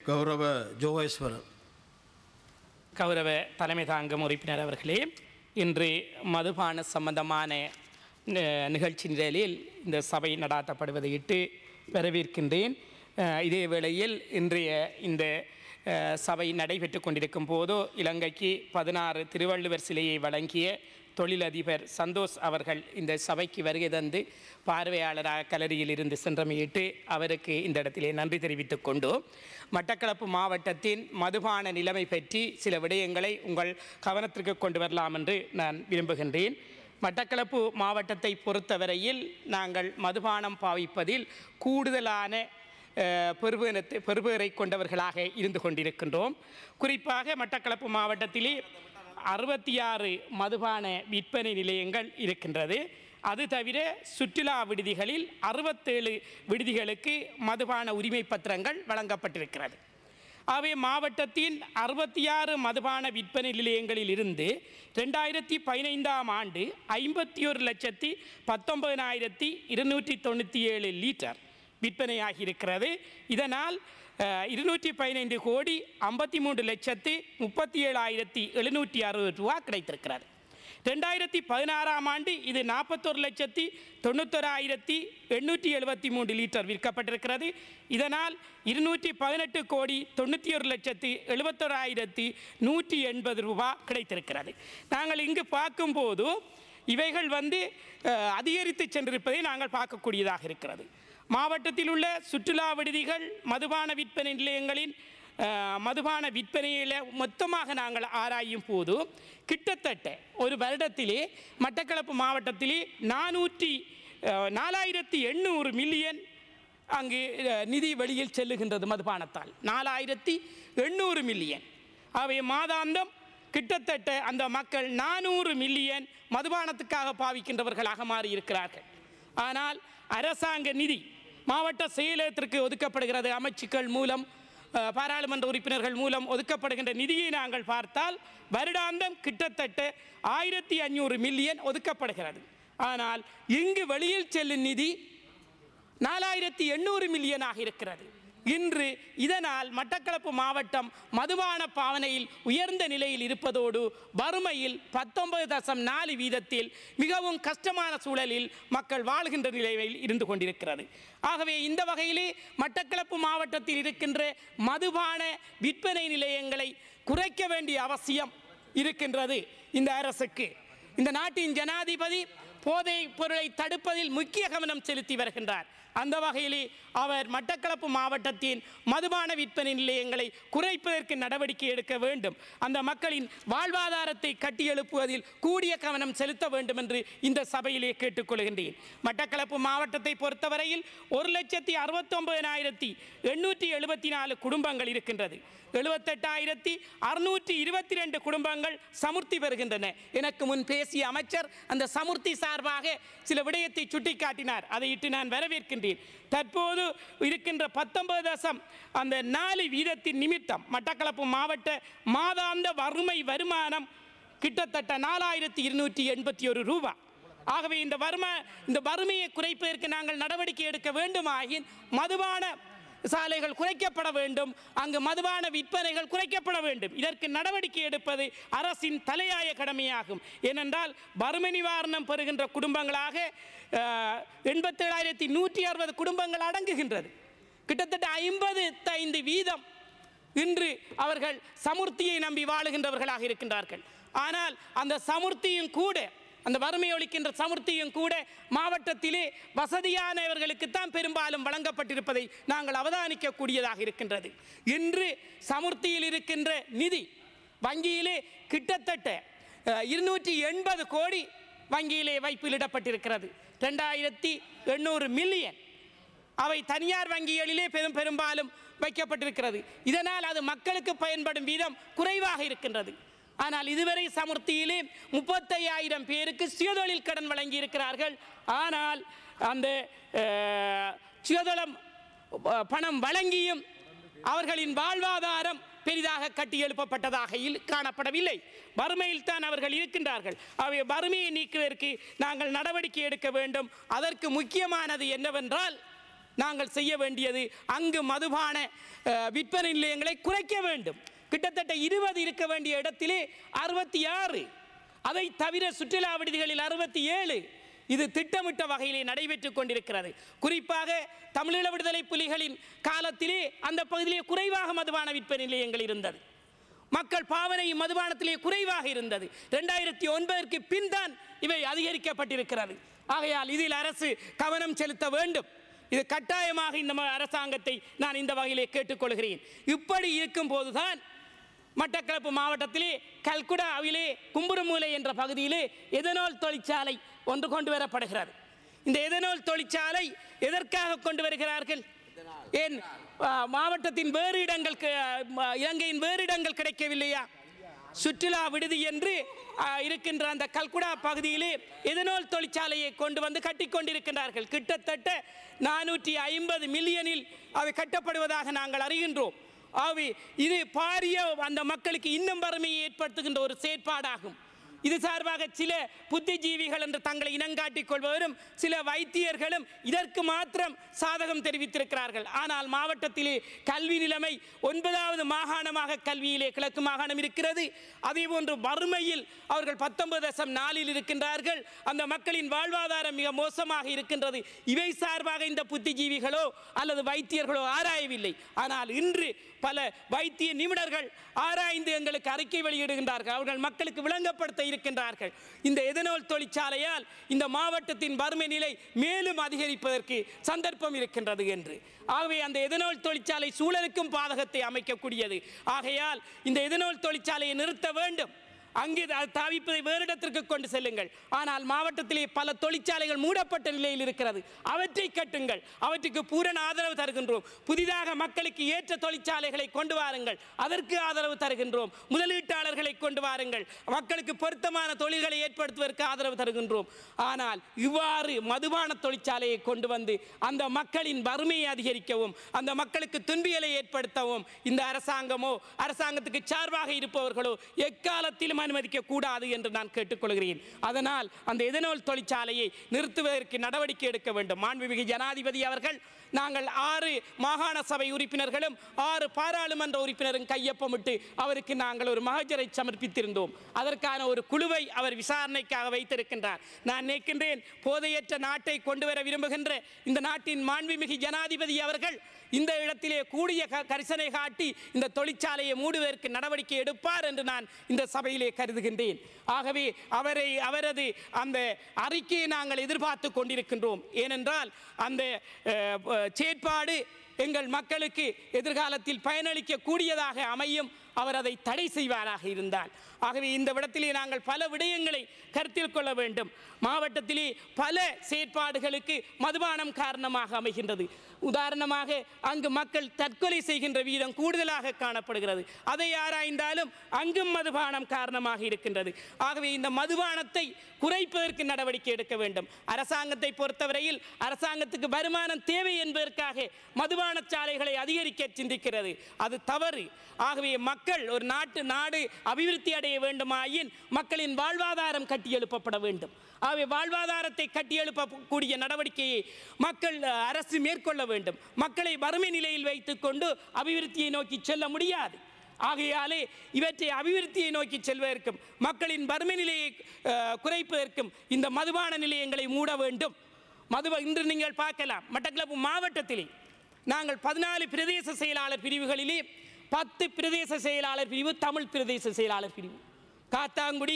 கௌரவ ஜோகேஸ்வரன் கௌரவ தலைமை தாங்கும் உறுப்பினர் அவர்களே இன்று மதுபான சம்பந்தமான நி- நிகழ்ச்சி நிரலில் இந்த சபை நடாத்தப்படுவதையிட்டு வரவேற்கின்றேன் அஹ், இதே வேளையில் இன்றைய இந்த அஹ், சபை நடைபெற்று கொண்டிருக்கும் போது இலங்கைக்கு பதினாறு திருவள்ளுவர் சிலையை வழங்கிய தொழிலதிபர் சந்தோஷ் அவர்கள் இந்த சபைக்கு வருகை தந்து பார்வையாளராக கலரியில் இருந்து சென்றமையிட்டு அவருக்கு இந்த இடத்திலே நன்றி தெரிவித்துக் கொண்டு மட்டக்களப்பு மாவட்டத்தின் மதுபான நிலைமை பற்றி சில விடயங்களை உங்கள் கவனத்திற்கு கொண்டு வரலாம் என்று நான் விரும்புகின்றேன் மட்டக்களப்பு மாவட்டத்தை பொறுத்தவரையில் நாங்கள் மதுபானம் பாவிப்பதில் கூடுதலான அஹ், பெருபேனத்தை பெருபேரை கொண்டவர்களாக இருந்து கொண்டிருக்கின்றோம் குறிப்பாக மட்டக்களப்பு மாவட்டத்திலே அறுபத்தி ஆறு மதுபான விற்பனை நிலையங்கள் இருக்கின்றது அது தவிர சுற்றுலா விடுதிகளில் அறுபத்தேழு விடுதிகளுக்கு மதுபான உரிமை பத்திரங்கள் வழங்கப்பட்டிருக்கிறது ஆகவே மாவட்டத்தின் அறுபத்தி ஆறு மதுபான விற்பனை நிலையங்களில் இருந்து ரெண்டாயிரத்தி பதினைந்தாம் ஆண்டு ஐம்பத்தி ஒரு லட்சத்தி பத்தொன்பதினாயிரத்தி இருநூற்றி தொண்ணூற்றி ஏழு லிட்டர் விற்பனையாகி இருக்கிறது இதனால் அஹ், இருநூற்றி பதினைந்து கோடி ஐம்பத்தி மூன்று லட்சத்து முப்பத்தி ஏழாயிரத்தி எழுநூற்றி அறுபது ரூபா கிடைத்திருக்கிறது ரெண்டாயிரத்தி பதினாறாம் ஆண்டு இது நாற்பத்தொரு லட்சத்தி தொண்ணூத்தொராயிரத்தி எண்ணூற்றி எழுபத்தி மூன்று லிட்டர் விற்கப்பட்டிருக்கிறது இதனால் இருநூற்றி பதினெட்டு கோடி தொண்ணூற்றி ஒரு லட்சத்தி எழுபத்தொராயிரத்தி நூற்றி எண்பது ரூபா கிடைத்திருக்கிறது நாங்கள் இங்கு பார்க்கும்போது இவைகள் வந்து அஹ், அதிகரித்து சென்றிருப்பதை நாங்கள் பார்க்கக்கூடியதாக இருக்கிறது மாவட்டத்தில் உள்ள சுற்றுலா விடுதிகள் மதுபான விற்பனை நிலையங்களின் அஹ், மதுபான விற்பனையில் மொத்தமாக நாங்கள் ஆராயும் போது கிட்டத்தட்ட ஒரு வருடத்திலே மட்டக்களப்பு மாவட்டத்திலே நானூற்றி அஹ், நாலாயிரத்தி எண்ணூறு மில்லியன் அங்கு அஹ், நிதி வெளியில் செல்லுகின்றது மதுபானத்தால் நாலாயிரத்தி எண்ணூறு மில்லியன் அவை மாதாந்தம் கிட்டத்தட்ட அந்த மக்கள் நானூறு மில்லியன் மதுபானத்துக்காக பாவிக்கின்றவர்களாக மாறியிருக்கிறார்கள் ஆனால் அரசாங்க நிதி மாவட்ட செயலகத்திற்கு ஒதுக்கப்படுகிறது அமைச்சுக்கள் மூலம் அஹ், பாராளுமன்ற உறுப்பினர்கள் மூலம் ஒதுக்கப்படுகின்ற நிதியை நாங்கள் பார்த்தால் வருடாந்தம் கிட்டத்தட்ட ஆயிரத்தி அஞ்சூறு மில்லியன் ஒதுக்கப்படுகிறது ஆனால் இங்கு வெளியில் செல்லும் நிதி நாலாயிரத்தி எண்ணூறு மில்லியனாக இருக்கிறது இன்று இதனால் மட்டக்களப்பு மாவட்டம் மதுபான பாவனையில் உயர்ந்த நிலையில் இருப்பதோடு வறுமையில் பத்தொன்பது தசம் நாலு வீதத்தில் மிகவும் கஷ்டமான சூழலில் மக்கள் வாழ்கின்ற நிலையில் இருந்து கொண்டிருக்கிறது ஆகவே இந்த வகையிலே மட்டக்களப்பு மாவட்டத்தில் இருக்கின்ற மதுபான விற்பனை நிலையங்களை குறைக்க வேண்டிய அவசியம் இருக்கின்றது இந்த அரசுக்கு இந்த நாட்டின் ஜனாதிபதி போதைப் பொருளை தடுப்பதில் முக்கிய கவனம் செலுத்தி வருகின்றார் அந்த வகையிலே அவர் மட்டக்களப்பு மாவட்டத்தின் மதுபான விற்பனை நிலையங்களை குறைப்பதற்கு நடவடிக்கை எடுக்க வேண்டும் அந்த மக்களின் வாழ்வாதாரத்தை கட்டியெழுப்புவதில் கூடிய கவனம் செலுத்த வேண்டும் என்று இந்த சபையிலே கேட்டுக்கொள்கின்றேன் மட்டக்களப்பு மாவட்டத்தை பொறுத்தவரையில் ஒரு லட்சத்தி அறுபத்தொன்பதினாயிரத்தி எண்ணூற்றி எழுபத்தி நாலு குடும்பங்கள் இருக்கின்றது எழுபத்தெட்டாயிரத்தி அறுநூற்றி இருபத்தி ரெண்டு குடும்பங்கள் சமுர்த்தி வருகின்றன எனக்கு முன் பேசிய அமைச்சர் அந்த சமுர்த்தி சார்பாக சில விடயத்தை சுட்டிக்காட்டினார் அதை இட்டு நான் வரவேற்கின்றேன் தற்போது இருக்கின்ற பத்தொன்பது தசம் அந்த நாலு வீதத்தின் நிமித்தம் மட்டக்களப்பு மாவட்ட மாதாந்த வறுமை வருமானம் கிட்டத்தட்ட நாலாயிரத்தி இருநூற்றி எண்பத்தி ஒரு ரூபா ஆகவே இந்த வறும இந்த வறுமையை குறைப்பதற்கு நாங்கள் நடவடிக்கை எடுக்க வேண்டுமாயின் மதுபான சாலைகள் குறைக்கப்பட வேண்டும் அங்கு மதுபான விற்பனைகள் குறைக்கப்பட வேண்டும் இதற்கு நடவடிக்கை எடுப்பது அரசின் தலையாய கடமையாகும் ஏனென்றால் வறுமை நிவாரணம் பெறுகின்ற குடும்பங்களாக எண்பத்தேழாயிரத்தி நூற்றி அறுபது குடும்பங்கள் அடங்குகின்றது கிட்டத்தட்ட ஐம்பது ஐந்து வீதம் இன்று அவர்கள் சமுர்த்தியை நம்பி வாழுகின்றவர்களாக இருக்கின்றார்கள் ஆனால் அந்த சமுர்த்தியும் கூட அந்த வறுமை ஒழிக்கின்ற சமுர்த்தியும் கூட மாவட்டத்திலே வசதியானவர்களுக்குத்தான் பெரும்பாலும் வழங்கப்பட்டிருப்பதை நாங்கள் அவதானிக்கக்கூடியதாக இருக்கின்றது இன்று சமுர்த்தியில் இருக்கின்ற நிதி வங்கியிலே கிட்டத்தட்ட இருநூற்றி எண்பது கோடி வங்கியிலே வைப்பிலிடப்பட்டிருக்கிறது ரெண்டாயிரத்தி எண்ணூறு மில்லியன் அவை தனியார் வங்கிகளிலே பெரும் பெரும்பாலும் வைக்கப்பட்டிருக்கிறது இதனால் அது மக்களுக்கு பயன்படும் வீதம் குறைவாக இருக்கின்றது ஆனால் இதுவரை சமுர்த்தியிலே முப்பத்தையாயிரம் பேருக்கு சுயதொழில் கடன் வழங்கி இருக்கிறார்கள் ஆனால் அந்த அஹ், சுயதொலம் அஹ், பணம் வழங்கியும் அவர்களின் வாழ்வாதாரம் பெரிதாக கட்டி எழுப்பப்பட்டதாக இல்- காணப்படவில்லை வறுமையில் தான் அவர்கள் இருக்கின்றார்கள் அவை வறுமையை நீக்குவதற்கு நாங்கள் நடவடிக்கை எடுக்க வேண்டும் அதற்கு முக்கியமானது என்னவென்றால் நாங்கள் செய்ய வேண்டியது அங்கு மதுபான அஹ், விற்பனை நிலையங்களை குறைக்க வேண்டும் கிட்டத்தட்ட இருபது இருக்க வேண்டிய இடத்திலே அறுபத்தி ஆறு அதை தவிர சுற்றுலா விடுதிகளில் அறுபத்தி ஏழு இது திட்டமிட்ட வகையிலே நடைபெற்றுக் கொண்டிருக்கிறது குறிப்பாக தமிழீழ விடுதலை புலிகளின் காலத்திலே அந்த பகுதியிலே குறைவாக மதுபான விற்பனை நிலையங்கள் இருந்தது மக்கள் பாவனையும் மதுபானத்திலே குறைவாக இருந்தது ரெண்டாயிரத்தி ஒன்பதற்கு பின் தான் இவை அதிகரிக்கப்பட்டிருக்கிறது ஆகையால் இதில் அரசு கவனம் செலுத்த வேண்டும் இது கட்டாயமாக இந்த ம- அரசாங்கத்தை நான் இந்த வகையிலே கேட்டுக்கொள்கிறேன் இப்படி இருக்கும் போதுதான் மட்டக்களப்பு மாவட்டத்திலே கல்குடாவிலே கும்புரமூலை என்ற பகுதியிலே எதனால் தொழிற்சாலை ஒன்று கொண்டு வரப்படுகிறது இந்த எதனால் தொழிற்சாலை எதற்காக கொண்டு வருகிறார்கள் ஏன் ஆ, மாவட்டத்தின் வேறு இடங்கள் க- ஆ, இலங்கையின் வேறு இடங்கள் கிடைக்கவில்லையா சுற்றுலா விடுதி என்று ஆ, இருக்கின்ற அந்த கல்குடா பகுதியிலே எதனால் தொழிற்சாலையை கொண்டு வந்து கட்டி கொண்டிருக்கின்றார்கள் கிட்டத்தட்ட நானூற்றி ஐம்பது மில்லியனில் அவை கட்டப்படுவதாக நாங்கள் அறிகின்றோம் ஆகவே இது பாரிய அந்த மக்களுக்கு இன்னும் வறுமையை ஏற்படுத்துகின்ற ஒரு செயற்பாடாகும் இது சார்பாக சில புத்திஜீவிகள் என்று தங்களை இனங்காட்டிக் கொள்பவரும் சில வைத்தியர்களும் இதற்கு மாத்திரம் சாதகம் தெரிவித்திருக்கிறார்கள் ஆனால் மாவட்டத்திலே கல்வி நிலைமை ஒன்பதாவது மாகாணமாக கல்வியிலே கிழக்கு மாகாணம் இருக்கிறது அதே போன்று வறுமையில் அவர்கள் பத்தொன்பது தசம் நாலில் இருக்கின்றார்கள் அந்த மக்களின் வாழ்வாதாரம் மிக மோசமாக இருக்கின்றது இவை சார்பாக இந்த புத்திஜீவிகளோ அல்லது வைத்தியர்களோ ஆராயவில்லை ஆனால் இன்று பல வைத்திய நிபுணர்கள் ஆராய்ந்து எங்களுக்கு அறிக்கை வெளியிடுகின்றார்கள் அவர்கள் மக்களுக்கு விளங்கப்படுத்த இருக்கின்றார்கள் இந்த எதனால் தொழிற்சாலையால் இந்த மாவட்டத்தின் வறுமை நிலை மேலும் அதிகரிப்பதற்கு சந்தர்ப்பம் இருக்கின்றது என்று ஆகவே அந்த எதனால் தொழிற்சாலை சூழலுக்கும் பாதகத்தை அமைக்கக்கூடியது ஆகையால் இந்த எதனால் தொழிற்சாலையை நிறுத்த வேண்டும் அங்கே அது தாவிப்பதை வேறு இடத்திற்கு கொண்டு செல்லுங்கள் ஆனால் மாவட்டத்திலே பல தொழிற்சாலைகள் மூடப்பட்ட நிலையில் இருக்கிறது அவற்றை கட்டுங்கள் அவற்றுக்கு பூரண ஆதரவு தருகின்றோம் புதிதாக மக்களுக்கு ஏற்ற தொழிற்சாலைகளை கொண்டு வாருங்கள் அதற்கு ஆதரவு தருகின்றோம் முதலீட்டாளர்களை கொண்டு வாருங்கள் மக்களுக்கு பொருத்தமான தொழில்களை ஏற்படுத்துவதற்கு ஆதரவு தருகின்றோம் ஆனால் இவ்வாறு மதுபான தொழிற்சாலையை கொண்டு வந்து அந்த மக்களின் வறுமையை அதிகரிக்கவும் அந்த மக்களுக்கு துன்பியலை ஏற்படுத்தவும் இந்த அரசாங்கமோ அரசாங்கத்துக்கு சார்பாக இருப்பவர்களோ எக்காலத்திலும் அனுமதிக்க கூடாது என்று நான் கேட்டுக்கொள்கிறேன் அதனால் அந்த எதனால் தொழிற்சாலையை நிறுத்துவதற்கு நடவடிக்கை எடுக்க வேண்டும் மாண்புமிகு ஜனாதிபதி அவர்கள் நாங்கள் ஆறு மாகாண சபை உறுப்பினர்களும் ஆறு பாராளுமன்ற உறுப்பினரும் கையொப்பமிட்டு அவருக்கு நாங்கள் ஒரு மகஜரை சமர்ப்பித்திருந்தோம் அதற்கான ஒரு குழுவை அவர் விசாரணைக்காக வைத்திருக்கின்றார் நான் நினைக்கின்றேன் போதையற்ற நாட்டை கொண்டு வர விரும்புகின்ற இந்த நாட்டின் மாண்புமிகு ஜனாதிபதி அவர்கள் இந்த இடத்திலே கூடிய க- கரிசனை காட்டி இந்த தொழிற்சாலையை மூடுவதற்கு நடவடிக்கை எடுப்பார் என்று நான் இந்த சபையிலே கருதுகின்றேன் ஆகவே அவரை அவரது அந்த அறிக்கையை நாங்கள் எதிர்பார்த்து கொண்டிருக்கின்றோம் ஏனென்றால் அந்த அஹ், அஹ், செயற்பாடு எங்கள் மக்களுக்கு எதிர்காலத்தில் பயனளிக்க கூடியதாக அமையும் அவர் அதை தடை செய்வாராக இருந்தால் ஆகவே இந்த விடத்திலே நாங்கள் பல விடயங்களை கருத்தில் கொள்ள வேண்டும் மாவட்டத்திலே பல செயற்பாடுகளுக்கு மதுபானம் காரணமாக அமைகின்றது உதாரணமாக அங்கு மக்கள் தற்கொலை செய்கின்ற வீதம் கூடுதலாக காணப்படுகிறது அதை ஆராய்ந்தாலும் அங்கும் மதுபானம் காரணமாக இருக்கின்றது ஆகவே இந்த மதுபானத்தை குறைப்பதற்கு நடவடிக்கை எடுக்க வேண்டும் அரசாங்கத்தை பொறுத்தவரையில் அரசாங்கத்துக்கு வருமானம் தேவை என்பதற்காக மதுபான சாலைகளை அதிகரிக்க சிந்திக்கிறது அது தவறு ஆகவே மக்கள் ஒரு நாட்டு நாடு அபிவிருத்தி அடைய வேண்டுமாயின் மக்களின் வாழ்வாதாரம் கட்டியெழுப்பப்பட வேண்டும் ஆகவே வாழ்வாதாரத்தை கட்டியெழுப்பக்கூடிய நடவடிக்கையை மக்கள் அஹ், அரசு மேற்கொள்ள வேண்டும் மக்களை வறுமை நிலையில் வைத்துக்கொண்டு அபிவிருத்தியை நோக்கி செல்ல முடியாது ஆகையாலே இவற்றை அபிவிருத்தியை நோக்கி செல்வதற்கும் மக்களின் வறுமை நிலையை அஹ், குறைப்பதற்கும் இந்த மதுபான நிலையங்களை மூட வேண்டும் மதுவ இன்று நீங்கள் பார்க்கலாம் மட்டக்களப்பு மாவட்டத்திலே நாங்கள் பதினாலு பிரதேச செயலாளர் பிரிவுகளிலே பத்து பிரதேச செயலாளர் பிரிவு தமிழ் பிரதேச செயலாளர் பிரிவு காத்தாங்குடி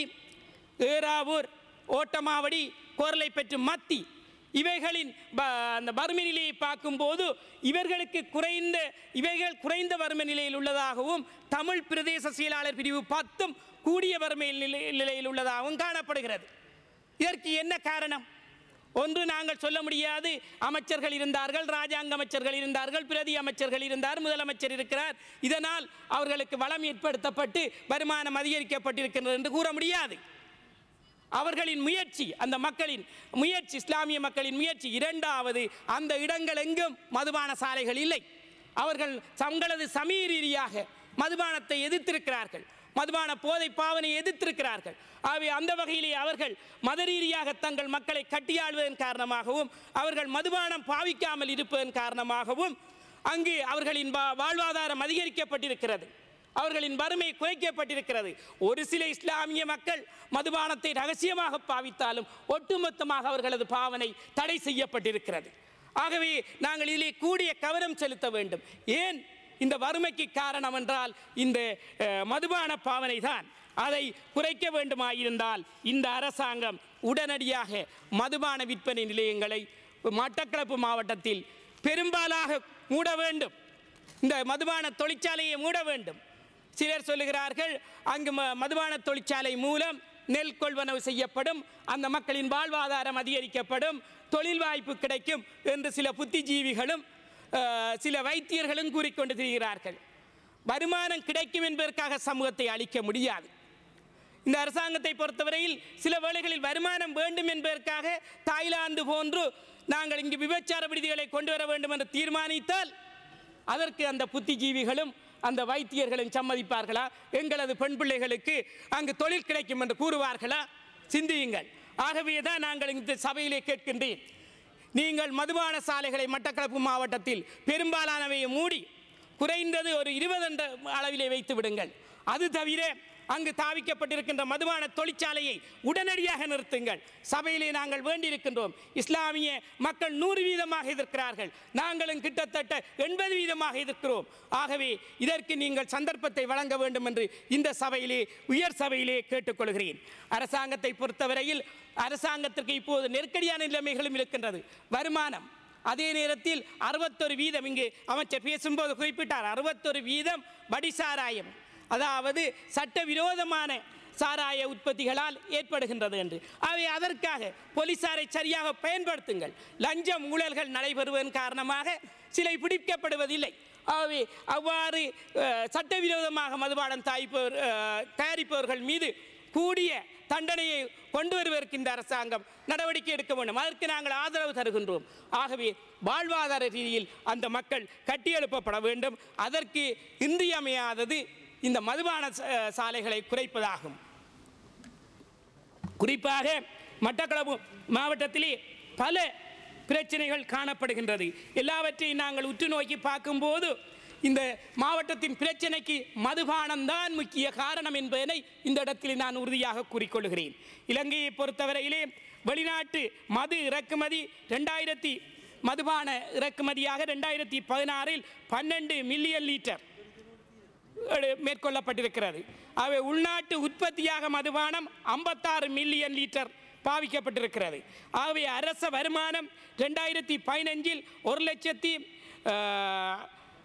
ஏறாவூர் ஓட்டமாவடி கோரலைப்பற்று மத்தி இவைகளின் ப- அந்த வறுமை நிலையை பார்க்கும்போது இவர்களுக்கு குறைந்த இவைகள் குறைந்த வறுமை நிலையில் உள்ளதாகவும் தமிழ் பிரதேச செயலாளர் பிரிவு பத்தும் கூடிய வறுமை நிலை நிலையில் உள்ளதாகவும் காணப்படுகிறது இதற்கு என்ன காரணம் ஒன்று நாங்கள் சொல்ல முடியாது அமைச்சர்கள் இருந்தார்கள் ராஜாங்க அமைச்சர்கள் இருந்தார்கள் பிரதி அமைச்சர்கள் இருந்தார் முதலமைச்சர் இருக்கிறார் இதனால் அவர்களுக்கு வளம் ஏற்படுத்தப்பட்டு வருமானம் அதிகரிக்கப்பட்டிருக்கின்றது என்று கூற முடியாது அவர்களின் முயற்சி அந்த மக்களின் முயற்சி இஸ்லாமிய மக்களின் முயற்சி இரண்டாவது அந்த இடங்கள் எங்கும் மதுபான சாலைகள் இல்லை அவர்கள் தங்களது சமீ ரீதியாக மதுபானத்தை எதிர்த்திருக்கிறார்கள் மதுபான போதை பாவனை எதிர்த்திருக்கிறார்கள் ஆகவே அந்த வகையிலே அவர்கள் மத ரீதியாக தங்கள் மக்களை கட்டியாளுவதன் காரணமாகவும் அவர்கள் மதுபானம் பாவிக்காமல் இருப்பதன் காரணமாகவும் அங்கு அவர்களின் வா- வாழ்வாதாரம் அதிகரிக்கப்பட்டிருக்கிறது அவர்களின் வறுமை குறைக்கப்பட்டிருக்கிறது ஒரு சில இஸ்லாமிய மக்கள் மதுபானத்தை ரகசியமாக பாவித்தாலும் ஒட்டுமொத்தமாக அவர்களது பாவனை தடை செய்யப்பட்டிருக்கிறது ஆகவே நாங்கள் இதிலே கூடிய கவனம் செலுத்த வேண்டும் ஏன் இந்த வறுமைக்கு காரணம் என்றால் இந்த அஹ், மதுபான பாவனை தான் அதை குறைக்க வேண்டுமாயிருந்தால் இந்த அரசாங்கம் உடனடியாக மதுபான விற்பனை நிலையங்களை மட்டக்களப்பு மாவட்டத்தில் பெரும்பாலாக மூட வேண்டும் இந்த மதுபான தொழிற்சாலையை மூட வேண்டும் சிலர் சொல்லுகிறார்கள் அங்கு ம- மதுபான தொழிற்சாலை மூலம் நெல் கொள்வனவு செய்யப்படும் அந்த மக்களின் வாழ்வாதாரம் அதிகரிக்கப்படும் தொழில் வாய்ப்பு கிடைக்கும் என்று சில புத்திஜீவிகளும் அஹ், சில வைத்தியர்களும் கூறிக்கொண்டு திரிகிறார்கள் வருமானம் கிடைக்கும் என்பதற்காக சமூகத்தை அழிக்க முடியாது இந்த அரசாங்கத்தை பொறுத்தவரையில் சில வேளைகளில் வருமானம் வேண்டும் என்பதற்காக தாய்லாந்து போன்று நாங்கள் இங்கு விபச்சார விடுதிகளை கொண்டு வர வேண்டும் என்று தீர்மானித்தால் அதற்கு அந்த புத்திஜீவிகளும் அந்த வைத்தியர்களும் சம்மதிப்பார்களா எங்களது பெண் பிள்ளைகளுக்கு அங்கு தொழில் கிடைக்கும் என்று கூறுவார்களா சிந்தியுங்கள் ஆகவே தான் நாங்கள் இந்த சபையிலே கேட்கின்றேன் நீங்கள் மதுபான சாலைகளை மட்டக்களப்பு மாவட்டத்தில் பெரும்பாலானவையை மூடி குறைந்தது ஒரு இருபது என்ற அளவிலே வைத்து விடுங்கள் அது தவிர அங்கு தாவிக்கப்பட்டிருக்கின்ற மதுபான தொழிற்சாலையை உடனடியாக நிறுத்துங்கள் சபையிலே நாங்கள் வேண்டியிருக்கின்றோம் இஸ்லாமிய மக்கள் நூறு வீதமாக எதிர்க்கிறார்கள் நாங்களும் கிட்டத்தட்ட எண்பது வீதமாக எதிர்க்கிறோம் ஆகவே இதற்கு நீங்கள் சந்தர்ப்பத்தை வழங்க வேண்டும் என்று இந்த சபையிலே உயர் சபையிலே கேட்டுக்கொள்கிறேன் அரசாங்கத்தை பொறுத்தவரையில் அரசாங்கத்திற்கு இப்போது நெருக்கடியான நிலைமைகளும் இருக்கின்றது வருமானம் அதே நேரத்தில் அறுபத்தொரு வீதம் இங்கு அமைச்சர் பேசும்போது குறிப்பிட்டார் அறுபத்தொரு வீதம் வடிசாராயம் அதாவது சட்டவிரோதமான சாராய உற்பத்திகளால் ஏற்படுகின்றது என்று அவை அதற்காக போலீசாரை சரியாக பயன்படுத்துங்கள் லஞ்சம் ஊழல்கள் நடைபெறுவதன் காரணமாக சிலை பிடிக்கப்படுவதில்லை ஆகவே அவ்வாறு அஹ், சட்டவிரோதமாக மதுபானம் தாய்ப்பவர் அஹ், தயாரிப்பவர்கள் மீது கூடிய தண்டனையை கொண்டு வருவதற்கு இந்த அரசாங்கம் நடவடிக்கை எடுக்க வேண்டும் அதற்கு நாங்கள் ஆதரவு தருகின்றோம் ஆகவே வாழ்வாதார ரீதியில் அந்த மக்கள் கட்டியெழுப்பப்பட வேண்டும் அதற்கு இன்றியமையாதது இந்த மதுபான ச- சாலைகளை குறைப்பதாகும் குறிப்பாக மட்டக்களப்பு மாவட்டத்திலே பல பிரச்சனைகள் காணப்படுகின்றது எல்லாவற்றையும் நாங்கள் உற்று நோக்கி பார்க்கும்போது இந்த மாவட்டத்தின் பிரச்சனைக்கு மதுபானம்தான் முக்கிய காரணம் என்பதனை இந்த இடத்தில் நான் உறுதியாக கூறிக்கொள்கிறேன் இலங்கையை பொறுத்தவரையிலே வெளிநாட்டு மது இறக்குமதி ரெண்டாயிரத்தி மதுபான இறக்குமதியாக ரெண்டாயிரத்தி பதினாறில் பன்னெண்டு மில்லியன் லிட்டர் எடு- மேற்கொள்ளப்பட்டிருக்கிறது அவை உள்நாட்டு உற்பத்தியாக மதுபானம் ஐம்பத்தாறு மில்லியன் லிட்டர் பாவிக்கப்பட்டிருக்கிறது ஆகவே அரச வருமானம் ரெண்டாயிரத்தி பதினஞ்சில் ஒரு லட்சத்தி ஆஹ்,